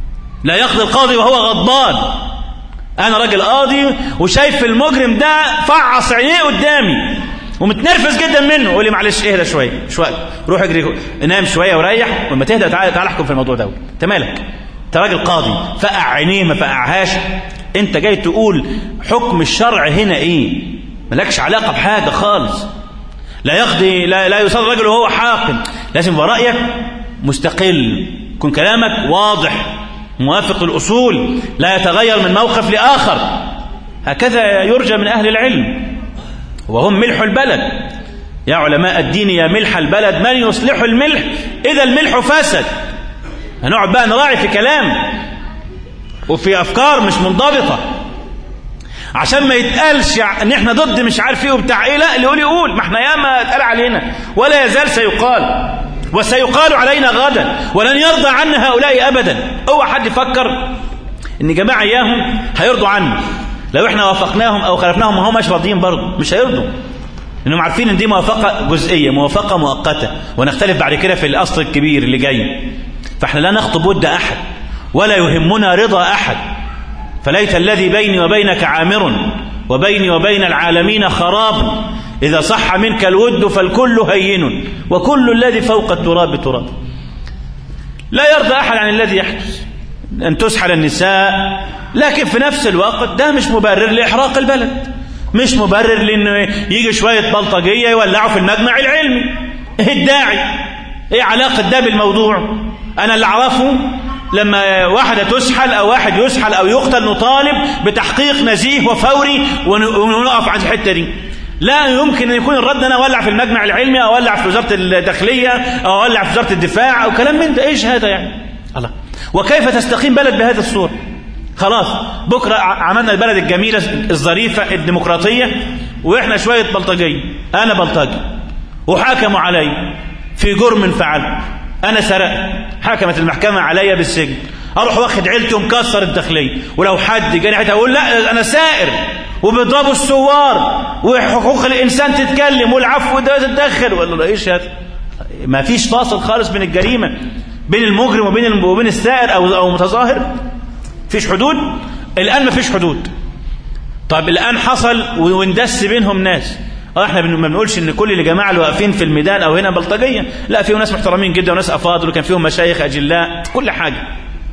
Speaker 1: لا يقضي القاضي وهو غضبان انا راجل قاضي وشايف المجرم ده فعص عينيه قدامي ومتنرفز جدا منه يقول لي معلش اهدى شويه مش وقت روح اجري نام شويه وريح ولما تهدى تعالى تعالى احكم في الموضوع ده انت مالك انت راجل قاضي فقع عينيه ما فقعهاش انت جاي تقول حكم الشرع هنا ايه مالكش علاقه بحاجه خالص لا يقضي لا, لا يصلي الرجل وهو حاكم لازم يبقى رايك مستقل يكون كلامك واضح موافق الأصول لا يتغير من موقف لآخر هكذا يرجى من أهل العلم وهم ملح البلد يا علماء الدين يا ملح البلد من يصلح الملح إذا الملح فسد هنقعد بقى نراعي في كلام وفي أفكار مش منضبطة عشان ما يتقالش ان احنا ضد مش عارف ايه وبتاع ايه لا اللي يقول يقول ما احنا ياما اتقال علينا ولا يزال سيقال وسيقال علينا غدا ولن يرضى عنا هؤلاء ابدا اوعى حد يفكر ان جماعه اياهم هيرضوا عنا لو احنا وافقناهم او خالفناهم ما هماش راضيين برضه مش هيرضوا انهم عارفين ان دي موافقه جزئيه موافقه مؤقته ونختلف بعد كده في الاصل الكبير اللي جاي فاحنا لا نخطب ود احد ولا يهمنا رضا احد فليت الذي بيني وبينك عامر وبيني وبين العالمين خراب إذا صح منك الود فالكل هين وكل الذي فوق التراب تراب لا يرضى أحد عن الذي يحدث أن تسحل النساء لكن في نفس الوقت ده مش مبرر لإحراق البلد مش مبرر لأنه يجي شوية بلطجية يولعوا في المجمع العلمي إيه الداعي إيه علاقة ده بالموضوع أنا اللي أعرفه لما واحدة تسحل أو واحد يسحل أو يقتل نطالب بتحقيق نزيه وفوري ونقف عند الحتة دي لا يمكن أن يكون الرد أنا أولع في المجمع العلمي أو أولع في وزارة الداخلية أو أولع في وزارة الدفاع أو كلام من ده إيش هذا يعني الله وكيف تستقيم بلد بهذه الصورة خلاص بكرة عملنا البلد الجميلة الظريفة الديمقراطية وإحنا شوية بلطجية أنا بلطجي وحاكموا علي في جرم فعلت أنا سرقت حكمت المحكمة عليا بالسجن أروح واخد عيلتي ومكسر الداخلية ولو حد جاني حتى أقول لا أنا سائر وبيضربوا الثوار وحقوق الإنسان تتكلم والعفو ده تتدخل ولا إيش هذا ما فيش فاصل خالص بين الجريمة بين المجرم وبين وبين السائر أو أو متظاهر فيش حدود الآن ما فيش حدود طيب الآن حصل واندس بينهم ناس اه احنا ما بنقولش ان كل الجماعه اللي واقفين في الميدان او هنا بلطجيه لا فيهم ناس محترمين جدا وناس افاضل وكان فيهم مشايخ اجلاء كل حاجه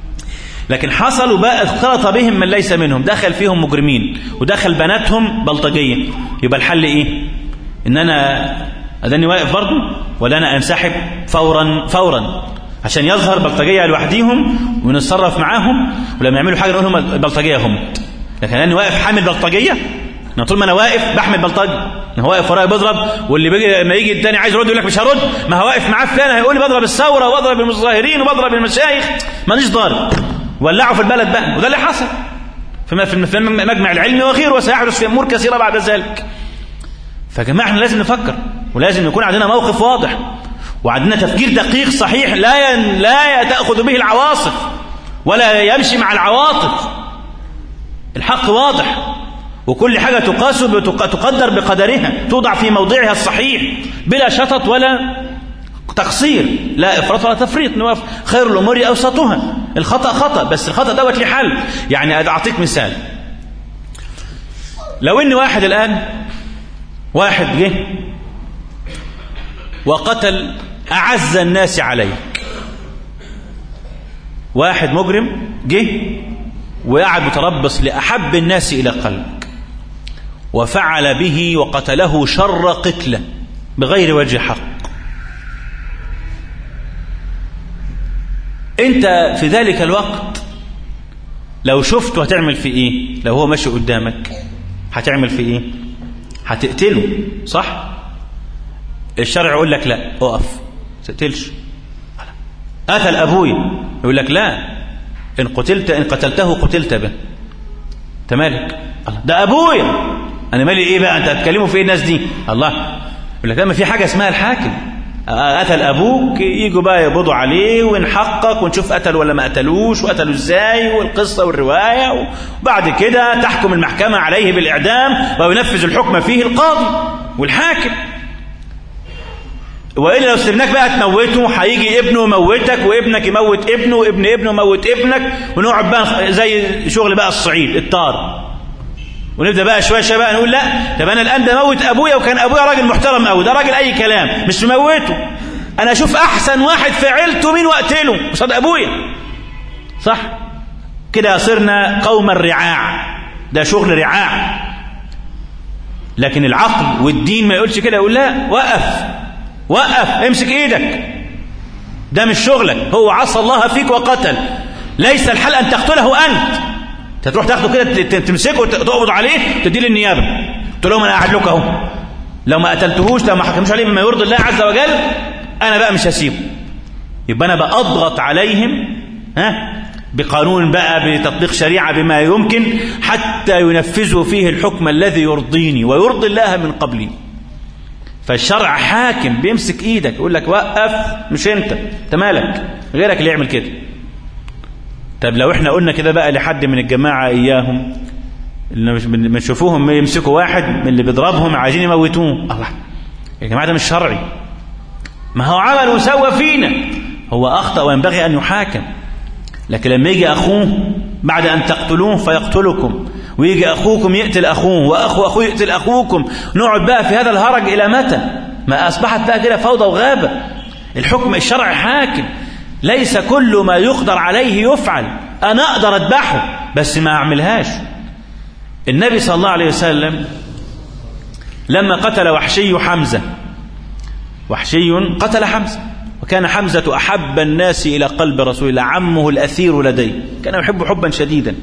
Speaker 1: لكن حصل وبقى اختلط بهم من ليس منهم دخل فيهم مجرمين ودخل بناتهم بلطجيه يبقى الحل ايه ان انا اداني واقف برضه ولا انا انسحب فورا فورا عشان يظهر بلطجيه لوحديهم ونتصرف معاهم ولما يعملوا حاجه نقول هم بلطجيه هم لكن انا واقف حامل بلطجيه انا طول ما انا واقف بحمل بلطجي انا واقف ورايا بضرب واللي بيجي لما يجي الثاني عايز يرد يقول لك مش هرد ما هو واقف معاه فلان هيقول لي بضرب الثوره وبضرب المتظاهرين وبضرب المشايخ ماليش ضارب ولعوا في البلد بقى وده اللي حصل في المجمع العلمي وغيره وسيحدث في امور كثيره بعد ذلك فيا جماعه احنا لازم نفكر ولازم يكون عندنا موقف واضح وعندنا تفكير دقيق صحيح لا ين... لا تاخذ به العواصف ولا يمشي مع العواطف الحق واضح وكل حاجة تقاس تقدر بقدرها توضع في موضعها الصحيح بلا شطط ولا تقصير لا افراط ولا تفريط نوقف خير الامور اوسطها الخطا خطا بس الخطا دوت له حل يعني اعطيك مثال لو ان واحد الان واحد جه وقتل اعز الناس عليك واحد مجرم جه وقعد متربص لاحب الناس الى قلبك وفعل به وقتله شر قتله بغير وجه حق انت في ذلك الوقت لو شفته هتعمل في ايه لو هو ماشي قدامك هتعمل في ايه هتقتله صح الشرع يقول لك لا اقف تقتلش قتل ابويا يقول لك لا ان قتلت ان قتلته قتلت به انت مالك الله ده ابويا انا مالي ايه بقى انت هتكلموا في ايه الناس دي الله يقول لك لما في حاجه اسمها الحاكم قتل ابوك يجوا بقى يقبضوا عليه ونحقق ونشوف قتل ولا ما قتلوش وقتلوا ازاي والقصه والروايه وبعد كده تحكم المحكمه عليه بالاعدام وينفذ الحكم فيه القاضي والحاكم وإلا لو سلمناك بقى تموته هيجي ابنه يموتك وابنك يموت ابنه وابن ابنه يموت ابنك ونقعد بقى زي شغل بقى الصعيد الطار ونبدا بقى شويه شويه بقى نقول لا طب انا الان ده موت ابويا وكان ابويا راجل محترم قوي ده راجل اي كلام مش مموته انا اشوف احسن واحد في عيلته مين واقتله قصاد ابويا صح كده صرنا قوم الرعاع ده شغل رعاع لكن العقل والدين ما يقولش كده يقول لا وقف وقف امسك ايدك ده مش شغلك هو عصى الله فيك وقتل ليس الحل ان تقتله انت انت تروح تاخده كده تمسكه وتقبض عليه تديه للنيابه تقول لهم انا قاعد لكم اهو لو ما قتلتهوش لو ما حكموش عليه بما يرضي الله عز وجل انا بقى مش هسيبه يبقى انا بأضغط عليهم ها بقانون بقى بتطبيق شريعة بما يمكن حتى ينفذوا فيه الحكم الذي يرضيني ويرضي الله من قبلي فالشرع حاكم بيمسك ايدك يقول لك وقف مش انت انت مالك غيرك اللي يعمل كده طب لو احنا قلنا كده بقى لحد من الجماعة اياهم اللي مش بنشوفوهم يمسكوا واحد من اللي بيضربهم عايزين يموتوه الله يا جماعة ده مش شرعي ما هو عمل وسوى فينا هو أخطأ وينبغي أن يحاكم لكن لما يجي أخوه بعد أن تقتلوه فيقتلكم ويجي أخوكم يقتل أخوه وأخو أخوه يقتل أخوكم نقعد بقى في هذا الهرج إلى متى ما أصبحت بقى كده فوضى وغابة الحكم الشرعي حاكم ليس كل ما يقدر عليه يفعل أنا أقدر أذبحه بس ما أعملهاش النبي صلى الله عليه وسلم لما قتل وحشي حمزة وحشي قتل حمزة وكان حمزة أحب الناس إلى قلب رسول الله عمه الأثير لديه كان يحب حبا شديدا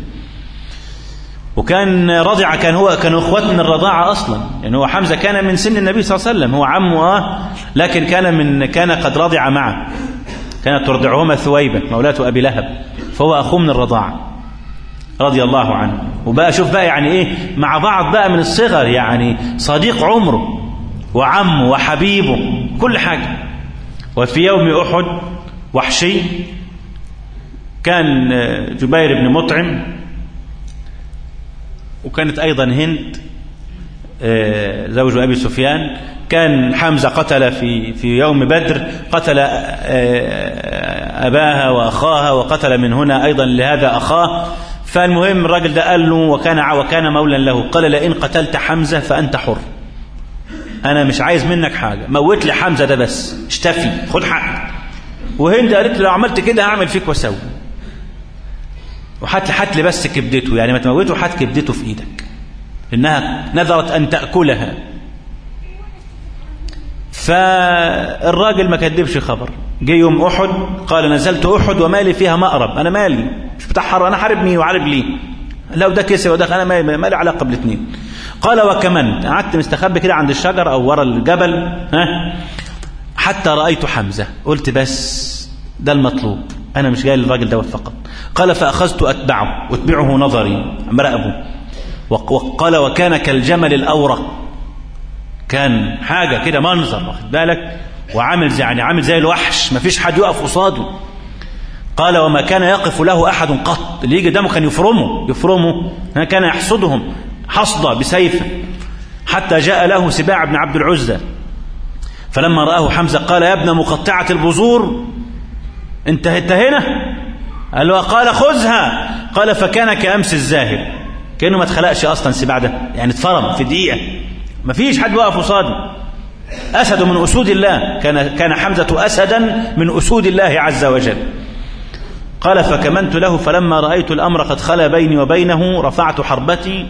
Speaker 1: وكان رضع كان هو كان اخوات من الرضاعة أصلا يعني هو حمزة كان من سن النبي صلى الله عليه وسلم هو عمه آه لكن كان من كان قد رضع معه كانت ترضعهما ثويبة مولاة أبي لهب فهو أخوه من الرضاعة رضي الله عنه وبقى شوف بقى يعني إيه مع بعض بقى من الصغر يعني صديق عمره وعمه وحبيبه كل حاجة وفي يوم أحد وحشي كان جبير بن مطعم وكانت أيضا هند زوج أبي سفيان كان حمزة قتل في في يوم بدر قتل أباها وأخاها وقتل من هنا أيضا لهذا أخاه فالمهم الراجل ده قال له وكان وكان مولا له قال لئن قتلت حمزة فأنت حر أنا مش عايز منك حاجة موت لي حمزة ده بس اشتفي خد حقك وهند قالت له لو عملت كده هعمل فيك واسوي وحت حت لي بس كبدته يعني ما تموته حت كبدته في ايدك انها نذرت ان تاكلها فالراجل ما كدبش خبر جه يوم احد قال نزلت احد ومالي فيها مأرب انا مالي مش بتاع حرب انا حارب مين وعارب ليه لو ده كسر وده انا مالي, مالي علاقه بالاثنين قال وكمان قعدت مستخبي كده عند الشجر او ورا الجبل ها حتى رايت حمزه قلت بس ده المطلوب انا مش جاي للراجل دوت فقط قال فاخذت اتبعه اتبعه نظري مراقبه وقال وكان كالجمل الاورق كان حاجه كده منظر واخد بالك وعامل زي يعني عامل زي الوحش ما فيش حد يقف قصاده قال وما كان يقف له احد قط اللي يجي قدامه كان يفرمه يفرمه كان يحصدهم حصدا بسيفه حتى جاء له سباع بن عبد العزى فلما رآه حمزة قال يا ابن مقطعة البذور انت انت هنا قال له قال خذها قال فكان كأمس الزاهد كأنه ما اتخلقش أصلا سباع ده يعني اتفرم في دقيقة ما فيش حد واقف قصاده أسد من أسود الله كان كان حمزة أسدا من أسود الله عز وجل قال فكمنت له فلما رأيت الأمر قد خلا بيني وبينه رفعت حربتي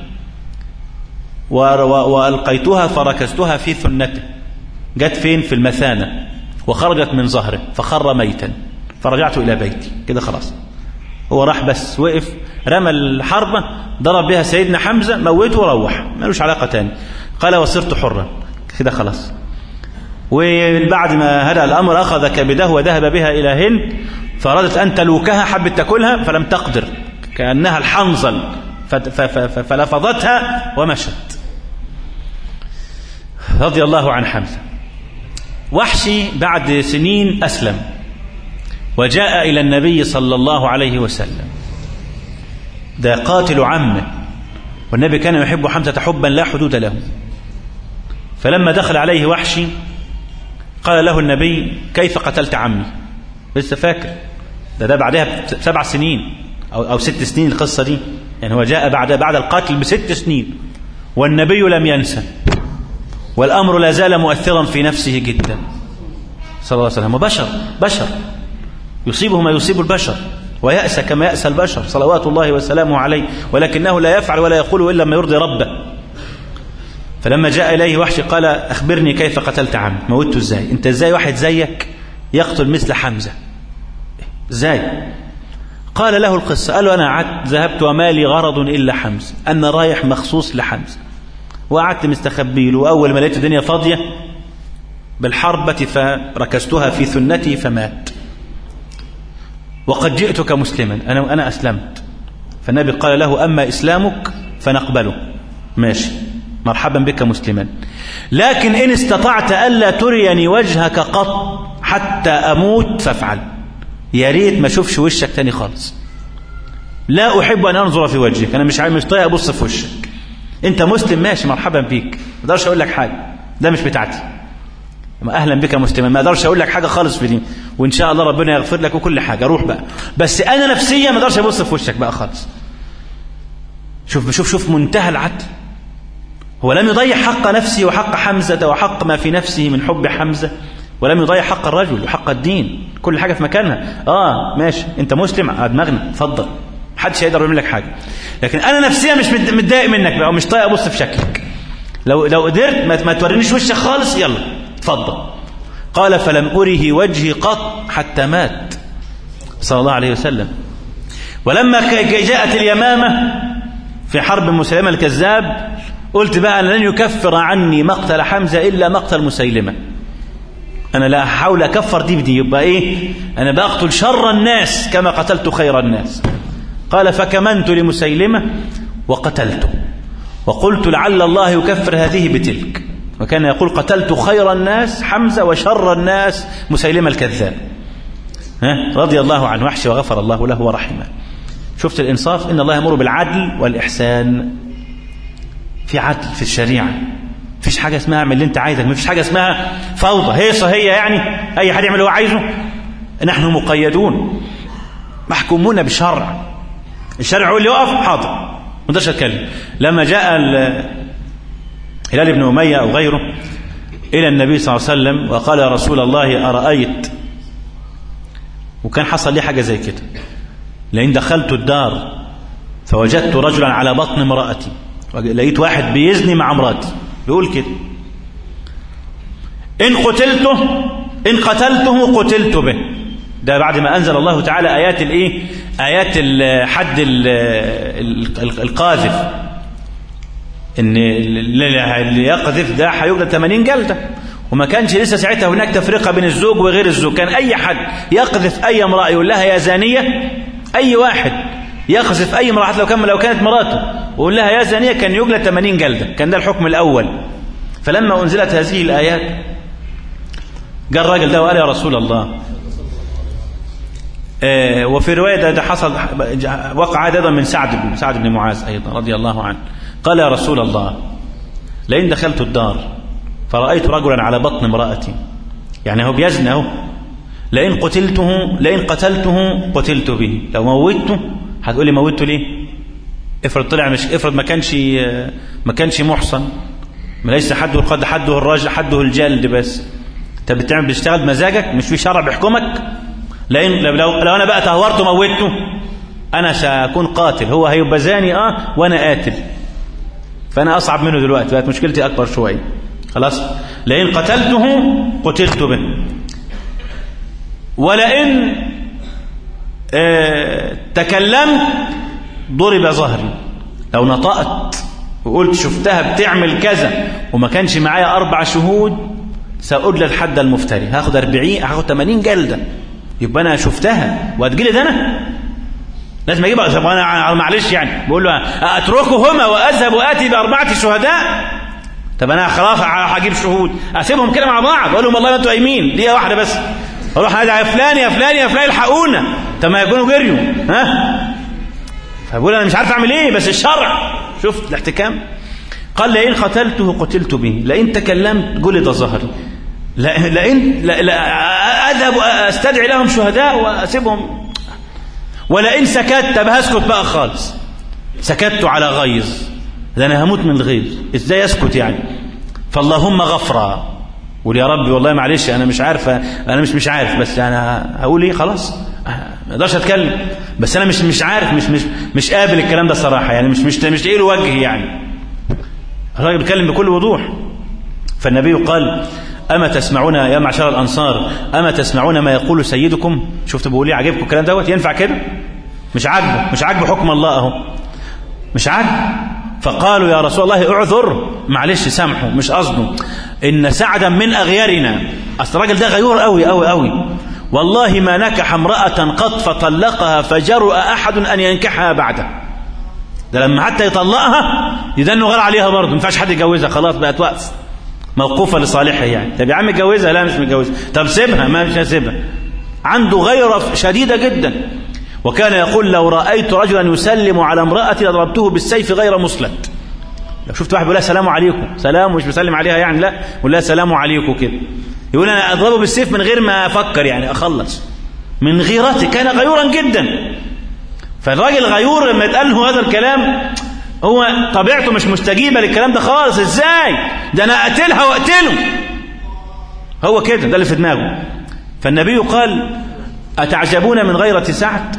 Speaker 1: وألقيتها فركزتها في ثنته جت فين في المثانة وخرجت من ظهره فخر ميتا فرجعت إلى بيتي كده خلاص هو راح بس وقف رمى الحربة ضرب بها سيدنا حمزة موته وروح ملوش علاقة تاني قال وصرت حرا كده خلاص وبعد ما هدأ الأمر أخذ كبده وذهب بها إلى هند فأرادت أن تلوكها حبت تاكلها فلم تقدر كأنها الحنظل فلفظتها ومشت رضي الله عن حمزة وحشي بعد سنين أسلم وجاء إلى النبي صلى الله عليه وسلم ده قاتل عمه والنبي كان يحب حمزة حبا لا حدود له فلما دخل عليه وحشي فقال له النبي كيف قتلت عمي لسه فاكر ده ده بعدها بسبع سنين أو, أو ست سنين القصة دي يعني هو جاء بعد بعد القتل بست سنين والنبي لم ينسى والأمر لا زال مؤثرا في نفسه جدا صلى الله عليه وسلم وبشر بشر يصيبه ما يصيب البشر ويأسى كما يأسى البشر صلوات الله وسلامه عليه ولكنه لا يفعل ولا يقول إلا ما يرضي ربه فلما جاء إليه وحش قال أخبرني كيف قتلت عم موته إزاي أنت إزاي واحد زيك يقتل مثل حمزة إزاي قال له القصة قال له أنا قعدت ذهبت وما لي غرض إلا حمزة أنا رايح مخصوص لحمزة وقعدت مستخبي له وأول ما لقيت الدنيا فاضية بالحربة فركزتها في ثنتي فمات وقد جئتك مسلما أنا أنا أسلمت فالنبي قال له أما إسلامك فنقبله ماشي مرحبا بك مسلما لكن إن استطعت ألا تريني وجهك قط حتى أموت فافعل يا ريت ما اشوفش وشك تاني خالص لا أحب أن أنظر في وجهك أنا مش عايز مش طايق أبص في وشك أنت مسلم ماشي مرحبا بيك ما اقدرش أقول لك حاجة ده مش بتاعتي اهلا بك مسلما ما اقدرش اقول لك حاجه خالص في دي وان شاء الله ربنا يغفر لك وكل حاجه روح بقى بس انا نفسيا ما اقدرش ابص في وشك بقى خالص شوف شوف شوف منتهى العدل هو لم يضيع حق نفسه وحق حمزه وحق ما في نفسه من حب حمزه ولم يضيع حق الرجل وحق الدين كل حاجه في مكانها اه ماشي انت مسلم على دماغنا اتفضل محدش هيقدر يعمل لك حاجه لكن انا نفسيا مش متضايق منك بقى ومش طايق ابص في شكلك لو لو قدرت ما, ما تورينيش وشك خالص يلا اتفضل قال فلم أره وجهي قط حتى مات صلى الله عليه وسلم ولما جاءت اليمامة في حرب مسيلمة الكذاب قلت بقى أنا لن يكفر عني مقتل حمزة إلا مقتل مسيلمة أنا لا أحاول أكفر دي بدي يبقى إيه أنا بقتل شر الناس كما قتلت خير الناس قال فكمنت لمسيلمة وقتلته وقلت لعل الله يكفر هذه بتلك وكان يقول قتلت خير الناس حمزة وشر الناس مسيلمة الكذاب ها رضي الله عن وحشي وغفر الله له ورحمه شفت الإنصاف إن الله يمر بالعدل والإحسان في عدل في الشريعة فيش حاجة اسمها اعمل اللي انت عايزك مفيش حاجة اسمها فوضى هيصة هي يعني أي حد يعمل اللي هو عايزه نحن مقيدون محكومون بشرع الشرع هو اللي يقف حاضر ما اقدرش اتكلم لما جاء هلال بن أمية أو غيره إلى النبي صلى الله عليه وسلم وقال يا رسول الله أرأيت وكان حصل لي حاجة زي كده لأن دخلت الدار فوجدت رجلا على بطن امرأتي لقيت واحد بيزني مع امرأتي بيقول كده إن قتلته إن قتلته قتلت به ده بعد ما أنزل الله تعالى آيات الإيه آيات الحد القاذف ان اللي يقذف ده هيجلد 80 جلده وما كانش لسه ساعتها هناك تفرقه بين الزوج وغير الزوج كان اي حد يقذف اي امراه يقول لها يا زانيه اي واحد يقذف اي امراه لو كان لو كانت مراته ويقول لها يا زانيه كان يجلد 80 جلده كان ده الحكم الاول فلما انزلت هذه الايات جاء الراجل ده وقال يا رسول الله آه وفي روايه ده, ده حصل وقع ايضا من سعد بن سعد بن معاذ ايضا رضي الله عنه قال يا رسول الله لئن دخلت الدار فرأيت رجلا على بطن امرأتي يعني هو بيزنى اهو لئن قتلته لئن قتلته قتلت به لو موته هتقول لي موته ليه افرض طلع مش افرض ما كانش ما كانش محصن ما ليس حده قد حده الرجل حده الجلد بس انت بتعمل بتشتغل بمزاجك مش في شرع بيحكمك لئن لو, لو انا بقى تهورت وموته انا ساكون قاتل هو هيبقى زاني اه وانا قاتل فأنا أصعب منه دلوقتي بقت مشكلتي أكبر شوية خلاص لئن قتلته قتلت به ولئن آه تكلمت ضرب ظهري لو نطقت وقلت شفتها بتعمل كذا وما كانش معايا أربع شهود سأدلى الحد المفتري هاخد 40 هاخد 80 جلدة يبقى أنا شفتها وهتجلد أنا لازم اجيب طب انا معلش يعني بقول له اتركهما واذهب واتي باربعه شهداء طب انا خلاص هجيب شهود اسيبهم كده مع بعض اقول لهم والله انتوا قايمين دي واحده بس اروح انادي يا فلان يا فلان يا فلان الحقونا طب ما يكونوا جريوا ها فبقول انا مش عارف اعمل ايه بس الشرع شفت الاحتكام قال لئن قتلته قتلت به لئن تكلمت جلد ظهري لا لئن لا لا اذهب استدعي لهم شهداء واسيبهم ولئن سكت بهسكت بقى خالص سكت على غيظ ده انا هموت من الغيظ ازاي اسكت يعني فاللهم غفرا قول يا ربي والله معلش انا مش عارف انا مش مش عارف بس انا هقول ايه خلاص ما اقدرش اتكلم بس انا مش مش عارف مش مش مش قابل الكلام ده الصراحه يعني مش مش مش لاقي له وجه يعني الراجل بيتكلم بكل وضوح فالنبي قال أما تسمعون يا معشر الأنصار أما تسمعون ما يقول سيدكم شفت بقول لي عجبكم الكلام دوت ينفع كده مش عاجبه مش عاجبه حكم الله أهو مش عاجبه فقالوا يا رسول الله اعذر معلش سامحه مش قصده إن سعدا من أغيارنا أصل الراجل ده غيور قوي قوي قوي والله ما نكح امرأة قط فطلقها فجرؤ أحد أن ينكحها بعده ده لما حتى يطلقها يدنه غير عليها برضه ما ينفعش حد يتجوزها خلاص بقت وقف موقوفة لصالحها يعني طب يا عم اتجوزها لا مش متجوزها طب سيبها ما مش هسيبها عنده غيرة شديدة جدا وكان يقول لو رأيت رجلا يسلم على امرأة لضربته بالسيف غير مسلت لو شفت واحد بيقول لها سلام عليكم سلام مش بيسلم عليها يعني لا يقول لها سلام عليكم كده يقول انا اضربه بالسيف من غير ما افكر يعني اخلص من غيرته كان غيورا جدا فالراجل غيور لما يتقال له هذا الكلام هو طبيعته مش مستجيبة للكلام ده خالص ازاي ده انا اقتلها واقتله هو كده ده اللي في دماغه فالنبي قال أتعجبون من غيرة سعد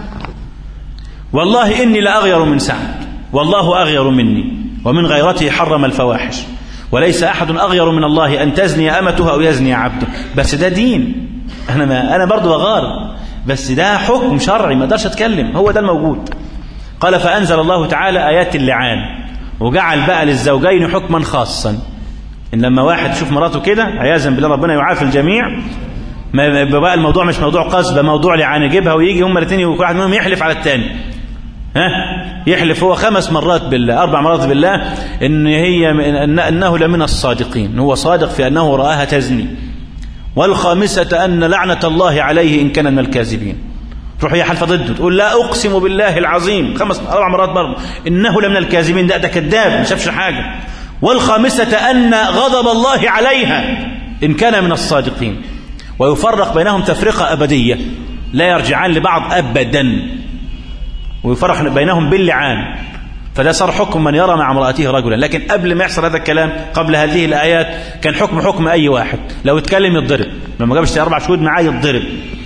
Speaker 1: والله إني لأغير من سعد والله أغير مني ومن غيرته حرم الفواحش وليس أحد أغير من الله أن تزني أمته أو يزني عبده بس ده دين أنا, ما أنا برضو بغار بس ده حكم شرعي ما اقدرش أتكلم هو ده الموجود قال فأنزل الله تعالى آيات اللعان وجعل بقى للزوجين حكما خاصا إن لما واحد يشوف مراته كده عياذا بالله ربنا يعافي الجميع ما بقى الموضوع مش موضوع قصد ده موضوع لعان يجيبها ويجي هم الاثنين واحد منهم يحلف على الثاني ها يحلف هو خمس مرات بالله اربع مرات بالله ان هي إن انه لمن الصادقين هو صادق في انه راها تزني والخامسه ان لعنه الله عليه ان كان من الكاذبين تروح هي حلفه ضده تقول لا اقسم بالله العظيم خمس اربع مرات برضه انه لمن الكاذبين ده ده كذاب ما شافش حاجه والخامسه ان غضب الله عليها ان كان من الصادقين ويفرق بينهم تفرقه ابديه لا يرجعان لبعض ابدا ويفرق بينهم باللعان فده صار حكم من يرى مع امرأته رجلا لكن قبل ما يحصل هذا الكلام قبل هذه الآيات كان حكم حكم أي واحد لو اتكلم يتضرب لما جابش أربع شهود معاه يتضرب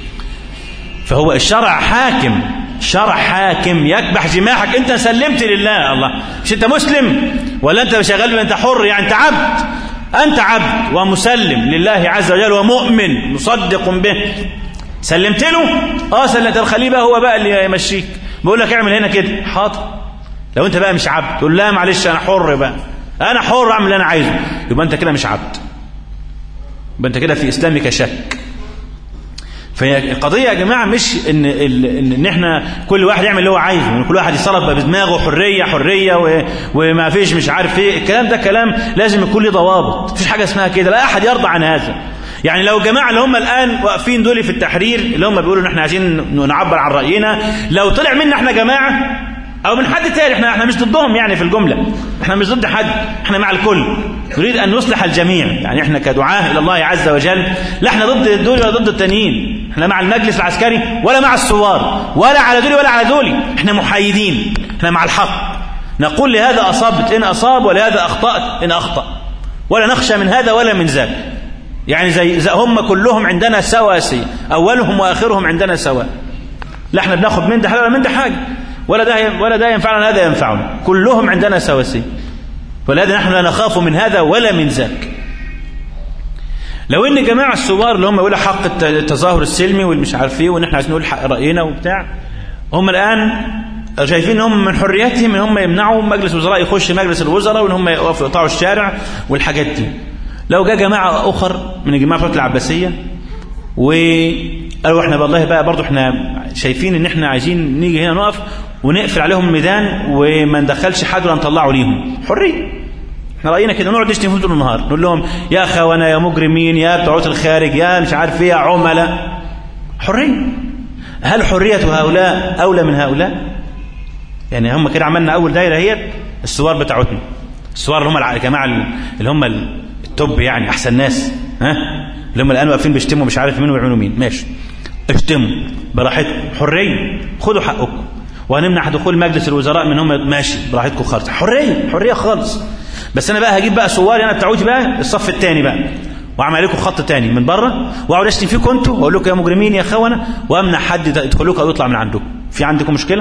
Speaker 1: فهو الشرع حاكم شرع حاكم يكبح جماحك انت سلمت لله الله مش انت مسلم ولا انت شغال انت حر يعني انت عبد انت عبد ومسلم لله عز وجل ومؤمن مصدق به سلمت له اه سلمت الخليل بقى هو بقى اللي يمشيك بيقول لك اعمل هنا كده حاضر لو انت بقى مش عبد تقول لا معلش انا حر بقى انا حر اعمل اللي انا عايزه يبقى انت كده مش عبد يبقى انت كده في اسلامك شك فهي القضيه يا جماعه مش ان ان, إن احنا كل واحد يعمل اللي هو عايزه ان كل واحد يتصرف بدماغه حريه حريه و... وما فيش مش عارف ايه الكلام ده كلام لازم يكون له ضوابط مفيش حاجه اسمها كده لا احد يرضى عن هذا يعني لو جماعة اللي هم الآن واقفين دول في التحرير اللي هم بيقولوا ان احنا عايزين نعبر عن رأينا لو طلع منا احنا جماعة او من حد تاني احنا احنا مش ضدهم يعني في الجملة احنا مش ضد حد احنا مع الكل نريد ان نصلح الجميع يعني احنا كدعاة الى الله عز وجل لا احنا ضد دول ولا ضد التانيين احنا مع المجلس العسكري ولا مع الثوار ولا على دول ولا على دول احنا محايدين احنا مع الحق نقول لهذا اصابت ان اصاب ولهذا اخطأت ان اخطأ ولا نخشى من هذا ولا من ذاك يعني زي, زي هم كلهم عندنا سواسية أولهم وآخرهم عندنا سواء لا احنا بناخد من ده حاجة ولا من ده حاجة ولا ده ولا ده ينفعنا هذا ينفعنا كلهم عندنا سواسية ولهذا نحن لا نخاف من هذا ولا من ذاك لو ان جماعة الثوار اللي هم يقولوا حق التظاهر السلمي والمش عارف ايه وان احنا عايزين نقول حق رأينا وبتاع هم الآن شايفين هم من حريتهم ان هم يمنعوا مجلس الوزراء يخش مجلس الوزراء وان هم يقفوا يقطعوا الشارع والحاجات دي لو جاء جماعة أخر من الجماعة بتوع العباسية وقالوا احنا والله بقى برضو احنا شايفين ان احنا عايزين نيجي هنا نقف ونقفل عليهم الميدان وما ندخلش حد ولا نطلعه ليهم حرية احنا رأينا كده نقعد نشتم فيهم طول النهار نقول لهم يا خوانا يا مجرمين يا بتوع الخارج يا مش عارف ايه يا عملاء حرية هل حرية هؤلاء أولى من هؤلاء يعني هم كده عملنا أول دايرة هي الثوار بتاعتنا الثوار اللي هم الجماعة اللي هم توب يعني احسن ناس ها اللي هم الان واقفين بيشتموا مش عارف مين ويعملوا مين ماشي اشتموا براحتكم حريه خدوا حقكم وهنمنع دخول مجلس الوزراء من هم ماشي براحتكم خالص حريه حريه خالص بس انا بقى هجيب بقى سواري انا بتاعوتي بقى الصف الثاني بقى واعمل عليكم خط تاني من بره واقعد اشتم فيكم انتوا واقول لكم يا مجرمين يا خونه وامنع حد يدخل لكم او يطلع من عندكم في عندكم مشكله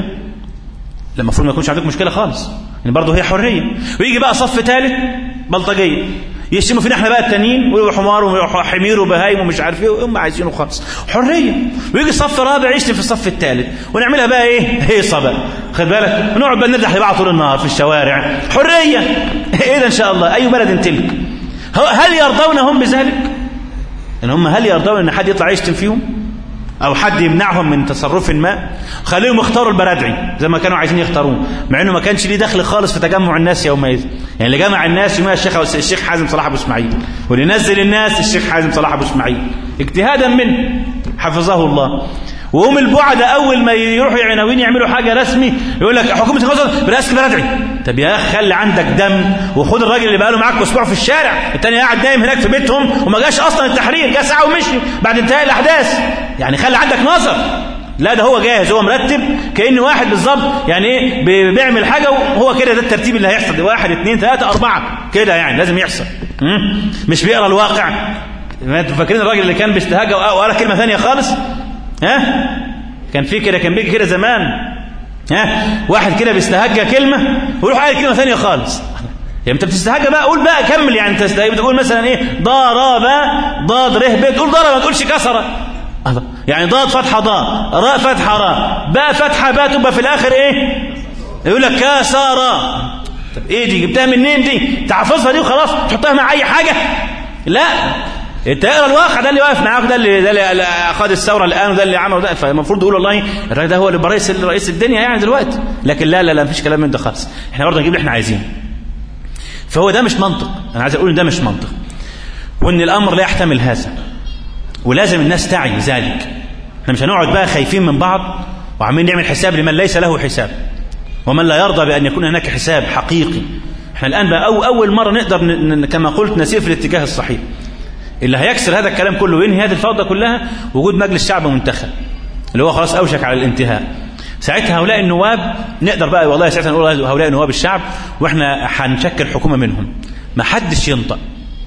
Speaker 1: لا المفروض ما يكونش عندكم مشكله خالص يعني برضه هي حريه ويجي بقى صف ثالث بلطجيه يشتموا فينا احنا بقى التانيين ويقولوا حمار وحمير وبهايم ومش عارف ايه هم عايزينه خالص حريه ويجي صف رابع يشتم في الصف الثالث ونعملها بقى ايه هيصه بقى خد بالك ونقعد بقى نردح لبعض طول النهار في الشوارع حريه ايه ده ان شاء الله اي بلد تلك هل يرضون هم بذلك ان هم هل يرضون ان حد يطلع يشتم فيهم او حد يمنعهم من تصرف ما خليهم يختاروا البرادعي زي ما كانوا عايزين يختاروه مع انه ما كانش ليه دخل خالص في تجمع الناس يومئذ يعني اللي جمع الناس يومها الشيخ الشيخ حازم صلاح ابو اسماعيل واللي نزل الناس الشيخ حازم صلاح ابو اسماعيل اجتهادا منه حفظه الله وهم البعدة أول ما يروحوا عناوين يعملوا حاجة رسمي يقول لك حكومة الغزل برئاسة بلدعي طب يا أخي خلي عندك دم وخد الراجل اللي بقاله معاك أسبوع في الشارع التاني قاعد نايم هناك في بيتهم وما جاش أصلا التحرير جه ساعة ومشي بعد انتهاء الأحداث يعني خلي عندك نظر لا ده هو جاهز هو مرتب كأن واحد بالظبط يعني ايه بيعمل حاجة وهو كده ده الترتيب اللي هيحصل واحد اثنين ثلاثة أربعة كده يعني لازم يحصل مش بيقرا الواقع انتوا فاكرين الراجل اللي كان بيستهجى وقال كلمة ثانية خالص ها كان في كده كان بيجي كده زمان ها واحد كده بيستهجى كلمة ويروح قايل كلمة ثانية خالص يعني انت بتستهجى بقى قول بقى كمل يعني انت بتقول مثلا ايه ضرب ضاد ره ب تقول ضرب ما تقولش كسر يعني ضاد فتحه ضاء راء فتحه راء باء فتحه باء تبقى في الاخر ايه يقول لك كسر طب ايه دي جبتها منين دي تحفظها دي وخلاص تحطها مع اي حاجه لا انت اقرا الواقع ده اللي واقف معاك ده اللي ده اللي خد الثوره الان وده اللي عمله ده فالمفروض تقول والله الراجل ده هو اللي رئيس رئيس الدنيا يعني دلوقتي لكن لا لا لا مفيش كلام من ده خالص احنا برضه نجيب اللي احنا عايزينه فهو ده مش منطق انا عايز اقول ان ده مش منطق وان الامر لا يحتمل هذا ولازم الناس تعي ذلك احنا مش هنقعد بقى خايفين من بعض وعمالين نعمل حساب لمن ليس له حساب ومن لا يرضى بان يكون هناك حساب حقيقي احنا الان بقى أو اول مره نقدر ن- كما قلت نسير في الاتجاه الصحيح اللي هيكسر هذا الكلام كله وينهي هذه الفوضى كلها وجود مجلس شعب منتخب اللي هو خلاص اوشك على الانتهاء ساعتها هؤلاء النواب نقدر بقى والله ساعتها نقول هؤلاء نواب الشعب واحنا هنشكل حكومه منهم ما حدش ينطق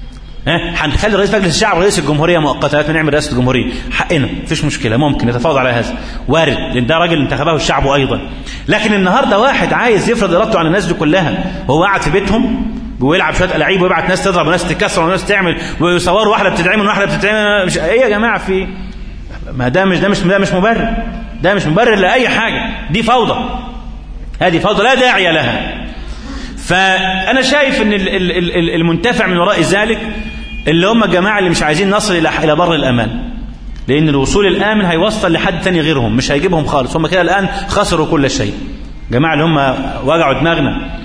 Speaker 1: ها هنخلي رئيس مجلس الشعب رئيس الجمهوريه مؤقتا لازم نعمل رئاسه الجمهوريه حقنا مفيش مشكله ممكن نتفاوض على هذا وارد لان ده راجل انتخبه الشعب ايضا لكن النهارده واحد عايز يفرض ارادته على الناس دي كلها وهو قاعد في بيتهم ويلعب شويه العاب ويبعت ناس تضرب وناس تكسر وناس تعمل ويصوروا واحده بتدعم وواحده بتتعمل مش ايه يا جماعه في ما ده مش ده مش ده مش مبرر ده مش مبرر لاي حاجه دي فوضى هذه فوضى لا داعي لها فأنا شايف أن ال- ال- ال- المنتفع من وراء ذلك اللي هم الجماعة اللي مش عايزين نصل إلى إلى بر الأمان لأن الوصول الآمن هيوصل لحد تاني غيرهم مش هيجيبهم خالص هم كده الآن خسروا كل شيء جماعة اللي هم وجعوا دماغنا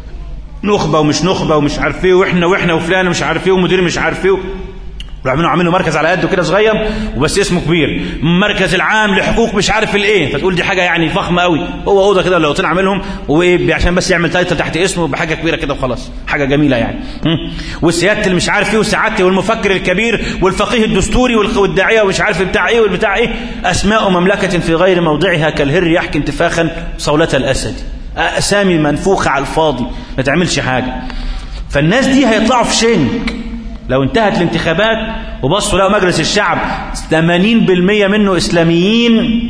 Speaker 1: نخبة ومش نخبة ومش عارف ايه واحنا واحنا وفلان مش عارف ايه ومدير مش عارف ايه وعملوا عاملين مركز على قده كده صغير وبس اسمه كبير مركز العام لحقوق مش عارف الايه فتقول دي حاجه يعني فخمه قوي هو اوضه كده لو طلع عاملهم وعشان بس يعمل تايتل تحت اسمه بحاجه كبيره كده وخلاص حاجه جميله يعني هم؟ والسياده اللي مش عارف ايه وسعادتي والمفكر الكبير والفقيه الدستوري والداعيه ومش عارف بتاع ايه والبتاع ايه اسماء مملكه في غير موضعها كالهر يحكي انتفاخا صوله الاسد اسامي منفوخه على الفاضي ما تعملش حاجه فالناس دي هيطلعوا في شنك لو انتهت الانتخابات وبصوا لقوا مجلس الشعب 80% منه إسلاميين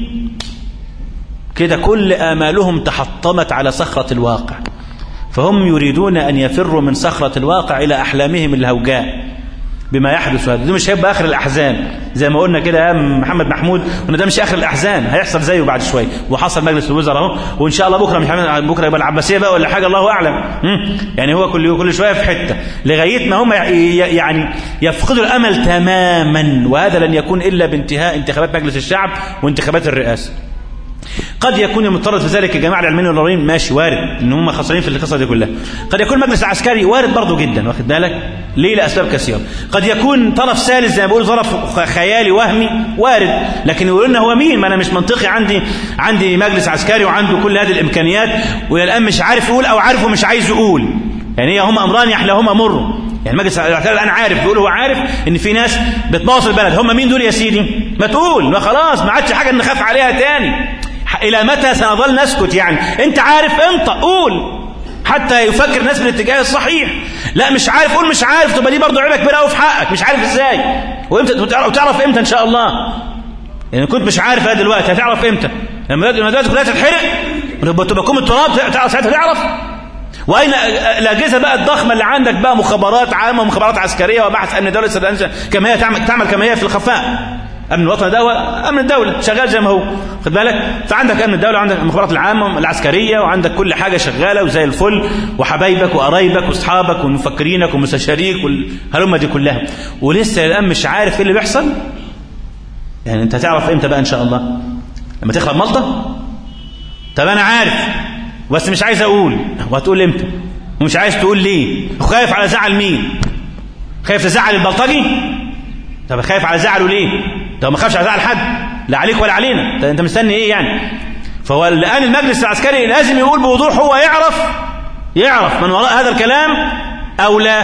Speaker 1: كده كل آمالهم تحطمت على صخرة الواقع فهم يريدون أن يفروا من صخرة الواقع إلى أحلامهم الهوجاء بما يحدث هذا ده مش هيبقى آخر الأحزان زي ما قلنا كده يا محمد محمود وإن ده مش آخر الأحزان هيحصل زيه بعد شوية وحصل مجلس الوزراء أهو وإن شاء الله بكرة مش عارف- بكرة يبقى العباسية بقى ولا حاجة الله أعلم هم؟ يعني هو كل كل شوية في حتة لغاية ما هم ي- ي- يعني يفقدوا الأمل تماما وهذا لن يكون إلا بانتهاء انتخابات مجلس الشعب وانتخابات الرئاسة قد يكون المفترض في ذلك الجماعه العلمانيين والنورين ماشي وارد ان هم خسرانين في القصه دي كلها قد يكون المجلس العسكري وارد برضه جدا واخد بالك ليه لاسباب كثيره قد يكون طرف ثالث زي ما بيقولوا طرف خ- خيالي وهمي وارد لكن يقولوا لنا هو مين ما انا مش منطقي عندي عندي مجلس عسكري وعنده كل هذه الامكانيات والان مش عارف يقول او عارف ومش عايز يقول يعني هي هما امران يحلاهما مر يعني المجلس الان عارف بيقول هو عارف ان في ناس بتبوظ البلد هم مين دول يا سيدي ما تقول ما خلاص ما عادش حاجه نخاف عليها تاني الى متى سنظل نسكت يعني انت عارف انت قول حتى يفكر الناس بالاتجاه الصحيح لا مش عارف قول مش عارف تبقى دي برضه عيبه كبيره قوي في حقك مش عارف ازاي وامتى وتعرف امتى ان شاء الله يعني كنت مش عارف دلوقتي هتعرف امتى لما دلوقتي كلها تتحرق تبقى كوم التراب تعرف ساعتها تعرف واين الاجهزه بقى الضخمه اللي عندك بقى مخابرات عامه ومخابرات عسكريه وبحث امن دوله كما هي تعمل تعمل كما هي في الخفاء امن الوطن ده هو امن الدوله شغال زي ما هو خد بالك فعندك امن الدوله وعندك المخابرات العامه العسكريه وعندك كل حاجه شغاله وزي الفل وحبايبك وقرايبك واصحابك ومفكرينك ومستشاريك والهلمه دي كلها ولسه الان مش عارف ايه اللي بيحصل يعني انت هتعرف امتى بقى ان شاء الله لما تخرب ملطه طب انا عارف بس مش عايز اقول وهتقول امتى ومش عايز تقول ليه وخايف على زعل مين خايف تزعل البلطجي طب خايف على زعله ليه ده ما خافش على زعل حد لا عليك ولا علينا طب انت مستني ايه يعني فهو الان المجلس العسكري لازم يقول بوضوح هو يعرف يعرف من وراء هذا الكلام او لا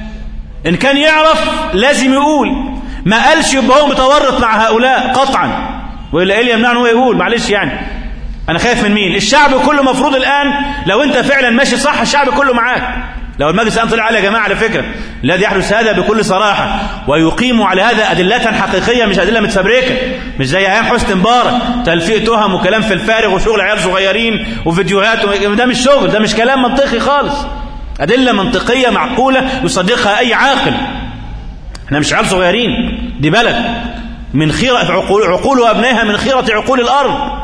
Speaker 1: ان كان يعرف لازم يقول ما قالش يبقى هو متورط مع هؤلاء قطعا والا ايه اللي يمنعه هو يقول معلش يعني انا خايف من مين الشعب كله مفروض الان لو انت فعلا ماشي صح الشعب كله معاك لو المجلس الان طلع على يا جماعه على فكره الذي يحدث هذا بكل صراحه ويقيم على هذا ادله حقيقيه مش ادله متفبركه مش زي ايام حسني مبارك تلفيق تهم وكلام في الفارغ وشغل عيال صغيرين وفيديوهات ده مش شغل ده مش كلام منطقي خالص ادله منطقيه معقوله يصدقها اي عاقل احنا مش عيال صغيرين دي بلد من خيرة عقول, عقول وابنائها من خيرة عقول الارض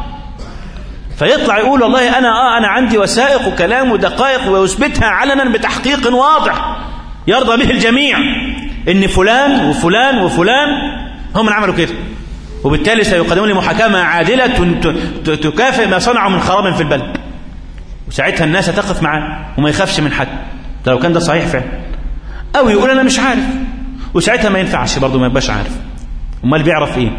Speaker 1: فيطلع يقول والله أنا آه أنا عندي وثائق وكلام ودقائق ويثبتها علنا بتحقيق واضح يرضى به الجميع إن فلان وفلان وفلان هم اللي عملوا كده وبالتالي سيقدمون لي محاكمة عادلة تكافئ ما صنعوا من خراب في البلد وساعتها الناس تقف معاه وما يخافش من حد ده لو كان ده صحيح فعلا أو يقول أنا مش عارف وساعتها ما ينفعش برضه ما يبقاش عارف امال بيعرف ايه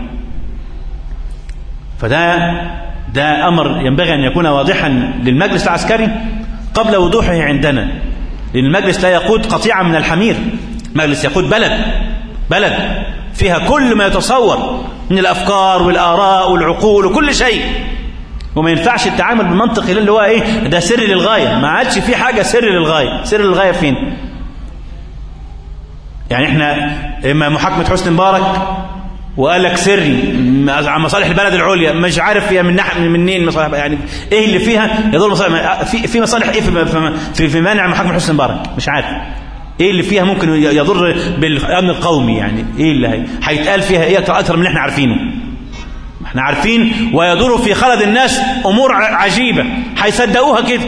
Speaker 1: فده ده أمر ينبغي أن يكون واضحا للمجلس العسكري قبل وضوحه عندنا لأن المجلس لا يقود قطيعا من الحمير مجلس يقود بلد بلد فيها كل ما يتصور من الأفكار والآراء والعقول وكل شيء وما ينفعش التعامل بالمنطق اللي هو ايه ده سر للغايه ما عادش في حاجه سر للغايه سر للغايه فين يعني احنا اما محاكمه حسني مبارك وقال لك سري عن مصالح البلد العليا مش عارف فيها من ناحيه منين مصالح يعني ايه اللي فيها يدور مصالح في في مصالح ايه في في, في مانع محاكمه حسني مبارك مش عارف ايه اللي فيها ممكن يضر بالامن القومي يعني ايه اللي هيتقال فيها ايه اكثر من اللي احنا عارفينه احنا عارفين ويدور في خلد الناس امور عجيبه هيصدقوها كده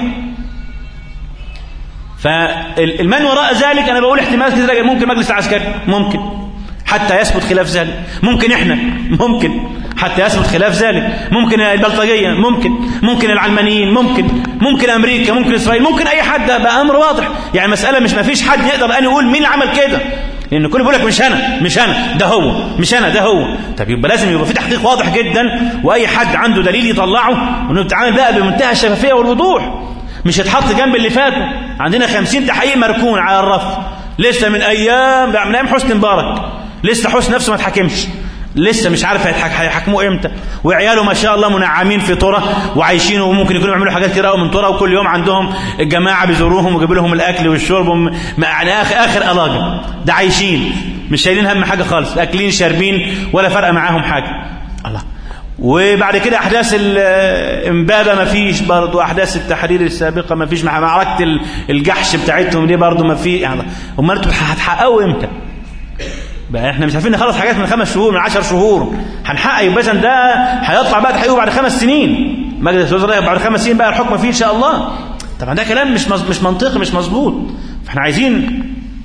Speaker 1: فالمن وراء ذلك انا بقول احتمال كده ممكن مجلس العسكري ممكن حتى يثبت خلاف ذلك ممكن احنا ممكن حتى يثبت خلاف ذلك ممكن البلطجية ممكن ممكن العلمانيين ممكن ممكن أمريكا ممكن إسرائيل ممكن أي حد بقى أمر واضح يعني مسألة مش ما فيش حد يقدر أن يقول مين اللي عمل كده لأن كل بيقول لك مش أنا مش أنا ده هو مش أنا ده هو طب يبقى لازم يبقى في تحقيق واضح جدا وأي حد عنده دليل يطلعه وإنه بيتعامل بقى بمنتهى الشفافية والوضوح مش يتحط جنب اللي فاتوا عندنا خمسين تحقيق مركون على الرف لسه من أيام من أيام حسني مبارك لسه حسن نفسه ما اتحكمش لسه مش عارف هيحكموه امتى وعياله ما شاء الله منعمين في طرة وعايشين وممكن يكونوا يعملوا حاجات كتير قوي من طرة وكل يوم عندهم الجماعة بيزوروهم ويجيبوا لهم الاكل والشرب يعني اخر اخر الاجر ده عايشين مش شايلين هم حاجة خالص اكلين شاربين ولا فرق معاهم حاجة الله وبعد كده احداث امبابه ما فيش برضه احداث التحرير السابقه ما فيش مع معركه الجحش بتاعتهم دي برضه ما في يعني امال انتوا هتحققوا امتى بقى احنا مش عارفين نخلص حاجات من خمس شهور من عشر شهور هنحقق يبقى ده هيطلع بقى تحقيقه بعد خمس سنين مجلس الوزراء بعد خمس سنين بقى الحكم فيه ان شاء الله طبعا ده كلام مش مش منطقي مش مظبوط فاحنا عايزين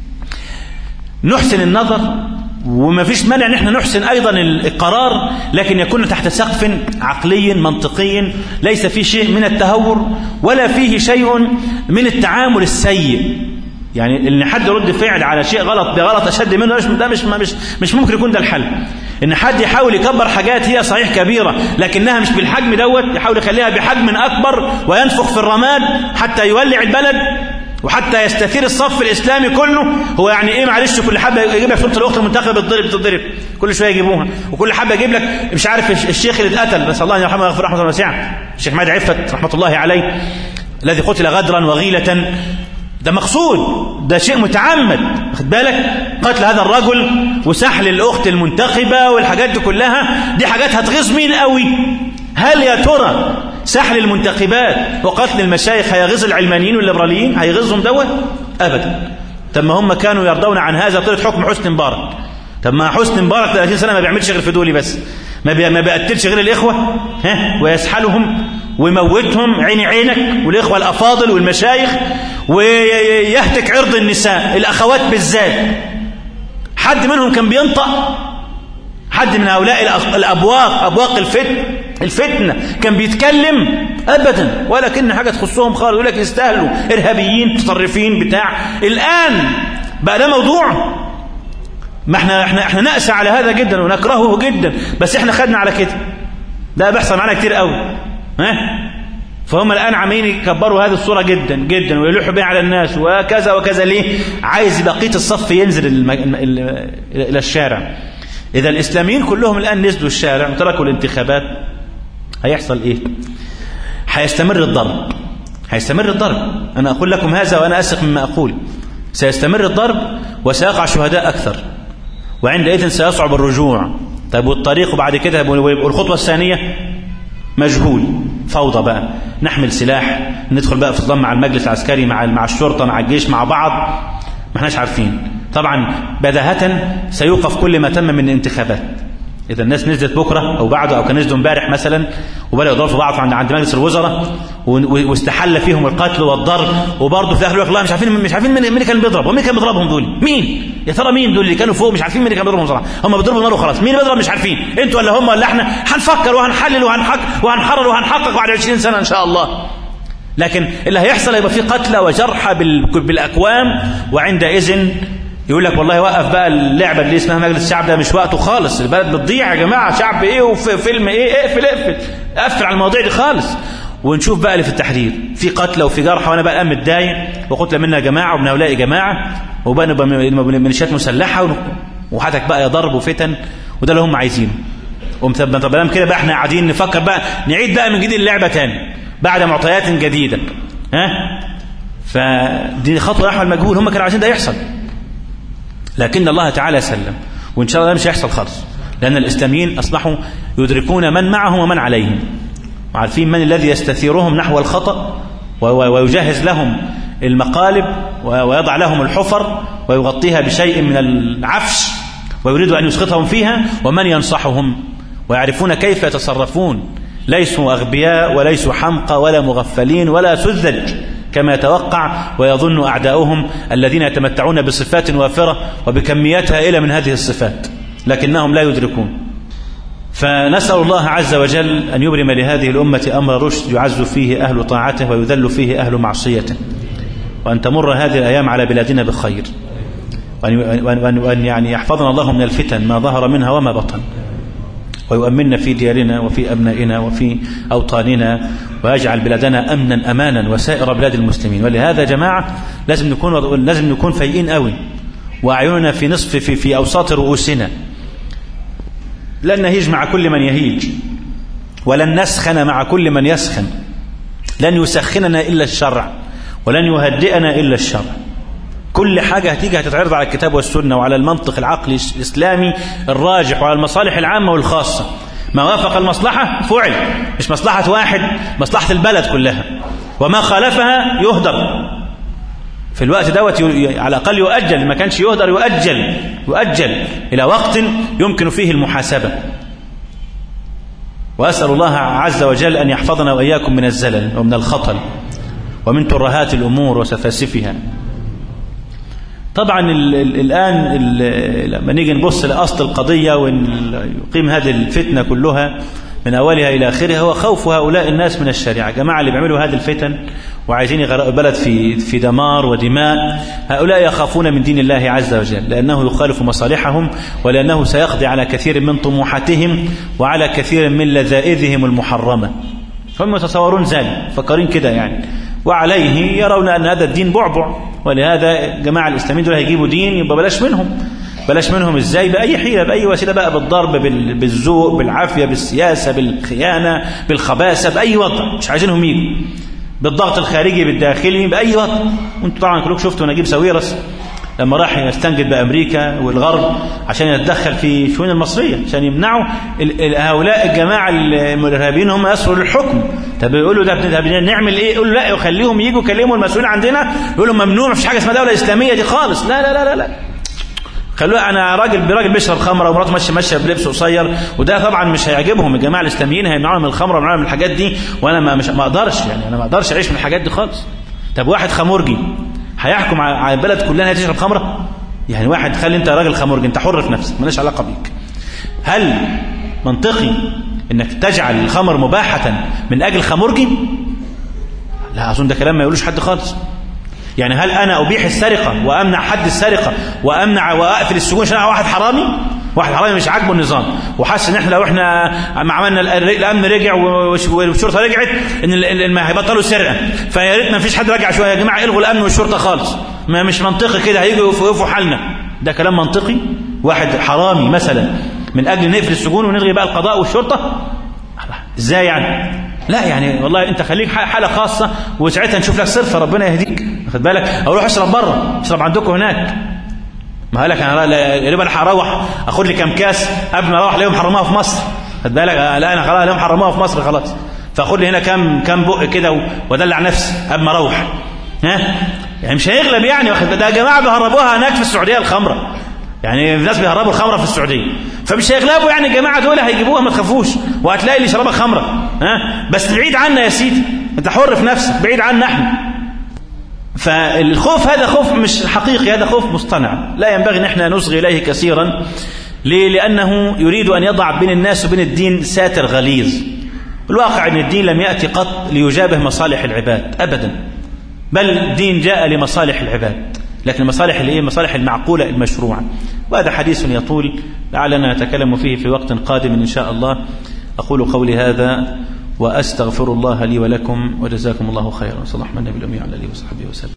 Speaker 1: نحسن النظر وما فيش مانع ان احنا نحسن ايضا القرار لكن يكون تحت سقف عقلي منطقي ليس فيه شيء من التهور ولا فيه شيء من التعامل السيء يعني ان حد يرد فعل على شيء غلط بغلط اشد منه ده مش مش مش ممكن يكون ده الحل ان حد يحاول يكبر حاجات هي صحيح كبيره لكنها مش بالحجم دوت يحاول يخليها بحجم اكبر وينفخ في الرماد حتى يولع البلد وحتى يستثير الصف الاسلامي كله هو يعني ايه معلش كل حبه يجيب لك صوره الاخت المنتخبه بتضرب بتضرب كل شويه يجيبوها وكل حبه يجيب لك مش عارف الشيخ اللي اتقتل بس الله يرحمه ويغفر رحمه واسعه الشيخ مهدي عفت رحمه الله عليه الذي قتل غدرا وغيله ده مقصود ده شيء متعمد واخد بالك قتل هذا الرجل وسحل الاخت المنتخبه والحاجات دي كلها دي حاجات هتغيظ مين قوي هل يا ترى سحل المنتخبات وقتل المشايخ هيغيظ العلمانيين والليبراليين هيغيظهم دوت ابدا طب ما هم كانوا يرضون عن هذا طلعت حكم حسني مبارك طب ما حسني مبارك 30 سنه ما بيعملش غير في دولي بس ما بي... ما بيقتلش غير الاخوه ها ويسحلهم ويموتهم عيني عينك والاخوه الافاضل والمشايخ ويهتك عرض النساء الاخوات بالذات حد منهم كان بينطق حد من هؤلاء الابواق ابواق الفتن الفتنه كان بيتكلم ابدا ولكن حاجه تخصهم خالص يقول لك يستاهلوا ارهابيين متطرفين بتاع الان بقى ده موضوع ما احنا احنا احنا نأسى على هذا جدا ونكرهه جدا بس احنا خدنا على كده ده بيحصل معانا كتير قوي ها فهم الان عمالين يكبروا هذه الصوره جدا جدا ويلوحوا بها على الناس وكذا وكذا ليه عايز بقيه الصف ينزل الم... الى الشارع اذا الاسلاميين كلهم الان نزلوا الشارع وتركوا الانتخابات هيحصل ايه هيستمر الضرب هيستمر الضرب انا اقول لكم هذا وانا اسف مما اقول سيستمر الضرب وسيقع شهداء اكثر وعندئذ سيصعب الرجوع طيب والطريق بعد كده والخطوه الثانيه مجهول فوضى بقى نحمل سلاح ندخل بقى في نظام مع المجلس العسكري مع مع الشرطه مع الجيش مع بعض ما احناش عارفين طبعا بداهة سيوقف كل ما تم من انتخابات إذا الناس نزلت بكرة أو بعده أو كان نزلوا امبارح مثلا وبدأوا يضربوا بعض عند عند مجلس الوزراء واستحل فيهم القتل والضرب وبرضه في الآخر الله مش عارفين مش عارفين مين اللي كان بيضرب ومين كان بيضربهم دول مين يا ترى مين دول اللي كانوا فوق مش عارفين مين اللي كان بيضربهم صراحة هم بيضربوا نار وخلاص مين بيضرب مش عارفين انتوا ولا هم ولا احنا هنفكر وهنحلل وهنحقق وهنحرر وهنحقق بعد 20 سنة إن شاء الله لكن اللي هيحصل هيبقى فيه قتلى وجرحى بالاكوام وعندئذ يقول لك والله وقف بقى اللعبه اللي اسمها مجلس الشعب ده مش وقته خالص البلد بتضيع يا جماعه شعب ايه وفيلم ايه اقفل اقفل قفل على المواضيع دي خالص ونشوف بقى اللي في التحرير في قتلى وفي جرحى وانا بقى الان متضايق وقتل منا جماعه ومن هؤلاء جماعه وبقى نبقى ميليشيات مسلحه وحدك بقى يا ضرب وفتن وده اللي هم عايزينه طب كده بقى احنا قاعدين نفكر بقى نعيد بقى من جديد اللعبه تاني بعد معطيات جديدة ها فدي خطوة نحو المجهول هم كانوا عايزين ده يحصل لكن الله تعالى سلم وإن شاء الله مش هيحصل خالص لأن الإسلاميين أصبحوا يدركون من معهم ومن عليهم وعارفين من الذي يستثيرهم نحو الخطأ ويجهز لهم المقالب ويضع لهم الحفر ويغطيها بشيء من العفش ويريد أن يسقطهم فيها ومن ينصحهم ويعرفون كيف يتصرفون ليسوا أغبياء وليسوا حمقى ولا مغفلين ولا سذج كما يتوقع ويظن أعداؤهم الذين يتمتعون بصفات وافرة وبكميات هائلة من هذه الصفات لكنهم لا يدركون فنسأل الله عز وجل أن يبرم لهذه الأمة أمر رشد يعز فيه أهل طاعته ويذل فيه أهل معصيته وأن تمر هذه الأيام على بلادنا بخير وأن يعني يحفظنا الله من الفتن ما ظهر منها وما بطن ويؤمننا في ديارنا وفي أبنائنا وفي أوطاننا ويجعل بلادنا أمنا أمانا وسائر بلاد المسلمين ولهذا جماعة لازم نكون لازم نكون فايقين قوي وأعيننا في نصف في, في أوساط رؤوسنا لن نهيج مع كل من يهيج ولن نسخن مع كل من يسخن لن يسخننا إلا الشرع ولن يهدئنا إلا الشرع كل حاجة هتيجي هتتعرض على الكتاب والسنة وعلى المنطق العقلي الإسلامي الراجح وعلى المصالح العامة والخاصة ما وافق المصلحة فعل مش مصلحة واحد مصلحة البلد كلها وما خالفها يهدر في الوقت دوت على الأقل يؤجل ما كانش يهدر يؤجل يؤجل إلى وقت يمكن فيه المحاسبة وأسأل الله عز وجل أن يحفظنا وإياكم من الزلل ومن الخطل ومن ترهات الأمور وسفاسفها طبعا ال ال الآن ال لما نيجي نبص لأصل القضية ونقيم هذه الفتنة كلها من أولها إلى آخرها هو خوف هؤلاء الناس من الشريعة جماعة اللي بيعملوا هذه الفتن وعايزين يغرقوا البلد في في دمار ودماء هؤلاء يخافون من دين الله عز وجل لأنه يخالف مصالحهم ولأنه سيقضي على كثير من طموحاتهم وعلى كثير من لذائذهم المحرمة هم يتصورون ذلك فكرين كده يعني وعليه يرون أن هذا الدين بعبع ولهذا جماعة الإسلاميين دول هيجيبوا دين يبقى بلاش منهم بلاش منهم ازاي بأي حيلة بأي وسيلة بقى بالضرب بالذوق بالعافية بالسياسة بالخيانة بالخباثة بأي وضع مش عايزينهم يجوا بالضغط الخارجي بالداخلي بأي وضع وانتم طبعا كلكم شفتوا نجيب ساويرس لما راح يستنجد بأمريكا والغرب عشان يتدخل في الشؤون المصرية عشان يمنعوا هؤلاء الجماعة الإرهابيين هم يصلوا للحكم طب يقولوا ده نعمل ايه يقولوا لا يخليهم يجوا يكلموا المسؤولين عندنا يقولوا ممنوع مفيش حاجة اسمها دولة إسلامية دي خالص لا لا لا لا, لا. خلوه انا راجل براجل بيشرب خمره ومراته ماشيه ماشيه بلبس قصير وده طبعا مش هيعجبهم الجماعه الاسلاميين هيمنعوا من الخمره ويمنعوا من الحاجات دي وانا ما مش ما اقدرش يعني انا ما اقدرش اعيش من الحاجات دي خالص طب واحد خمرجي هيحكم على البلد كلها هي تشرب خمره يعني واحد خلي انت راجل خمرجي انت حر في نفسك مالناش علاقه بيك هل منطقي انك تجعل الخمر مباحه من اجل خمرجي لا اظن ده كلام ما يقولوش حد خالص يعني هل انا ابيح السرقه وامنع حد السرقه وامنع واقفل السجون عشان واحد حرامي واحد حرامي مش عاجبه النظام وحاسس ان احنا لو احنا ما عملنا الامن رجع والشرطه رجعت ان ما هيبطلوا سرقه فيا ريت ما فيش حد رجع شويه يا جماعه الغوا الامن والشرطه خالص ما مش منطقي كده هيجوا يوقفوا حالنا ده كلام منطقي واحد حرامي مثلا من اجل نقفل السجون ونلغي بقى القضاء والشرطه ازاي يعني لا يعني والله انت خليك حاله خاصه وساعتها نشوف لك صرفه ربنا يهديك واخد بالك او روح اشرب بره اشرب عندكم هناك ما قالك انا يبقى انا هروح اخد لي كام كاس قبل ما اروح الاقيهم حرموها في مصر خد بالك لا انا خلاص اليوم حرموها في مصر خلاص فاخد لي هنا كام كام بق كده وادلع نفسي قبل ما اروح ها يعني مش هيغلب يعني واخد ده يا جماعه بيهربوها هناك في السعوديه الخمره يعني الناس بيهربوا الخمره في السعوديه فمش هيغلبوا يعني الجماعه دول هيجيبوها ما تخافوش وهتلاقي اللي يشربها خمره ها بس بعيد عنا يا سيدي انت حر في نفسك بعيد عنا احنا فالخوف هذا خوف مش حقيقي هذا خوف مصطنع لا ينبغي ان احنا نصغي اليه كثيرا ليه؟ لانه يريد ان يضع بين الناس وبين الدين ساتر غليظ الواقع ان الدين لم ياتي قط ليجابه مصالح العباد ابدا بل الدين جاء لمصالح العباد لكن المصالح اللي هي مصالح المعقولة المشروعة وهذا حديث يطول لعلنا نتكلم فيه في وقت قادم إن شاء الله أقول قولي هذا وأستغفر الله لي ولكم وجزاكم الله خيرا صلى الله عليه وسلم على آله وصحبه وسلم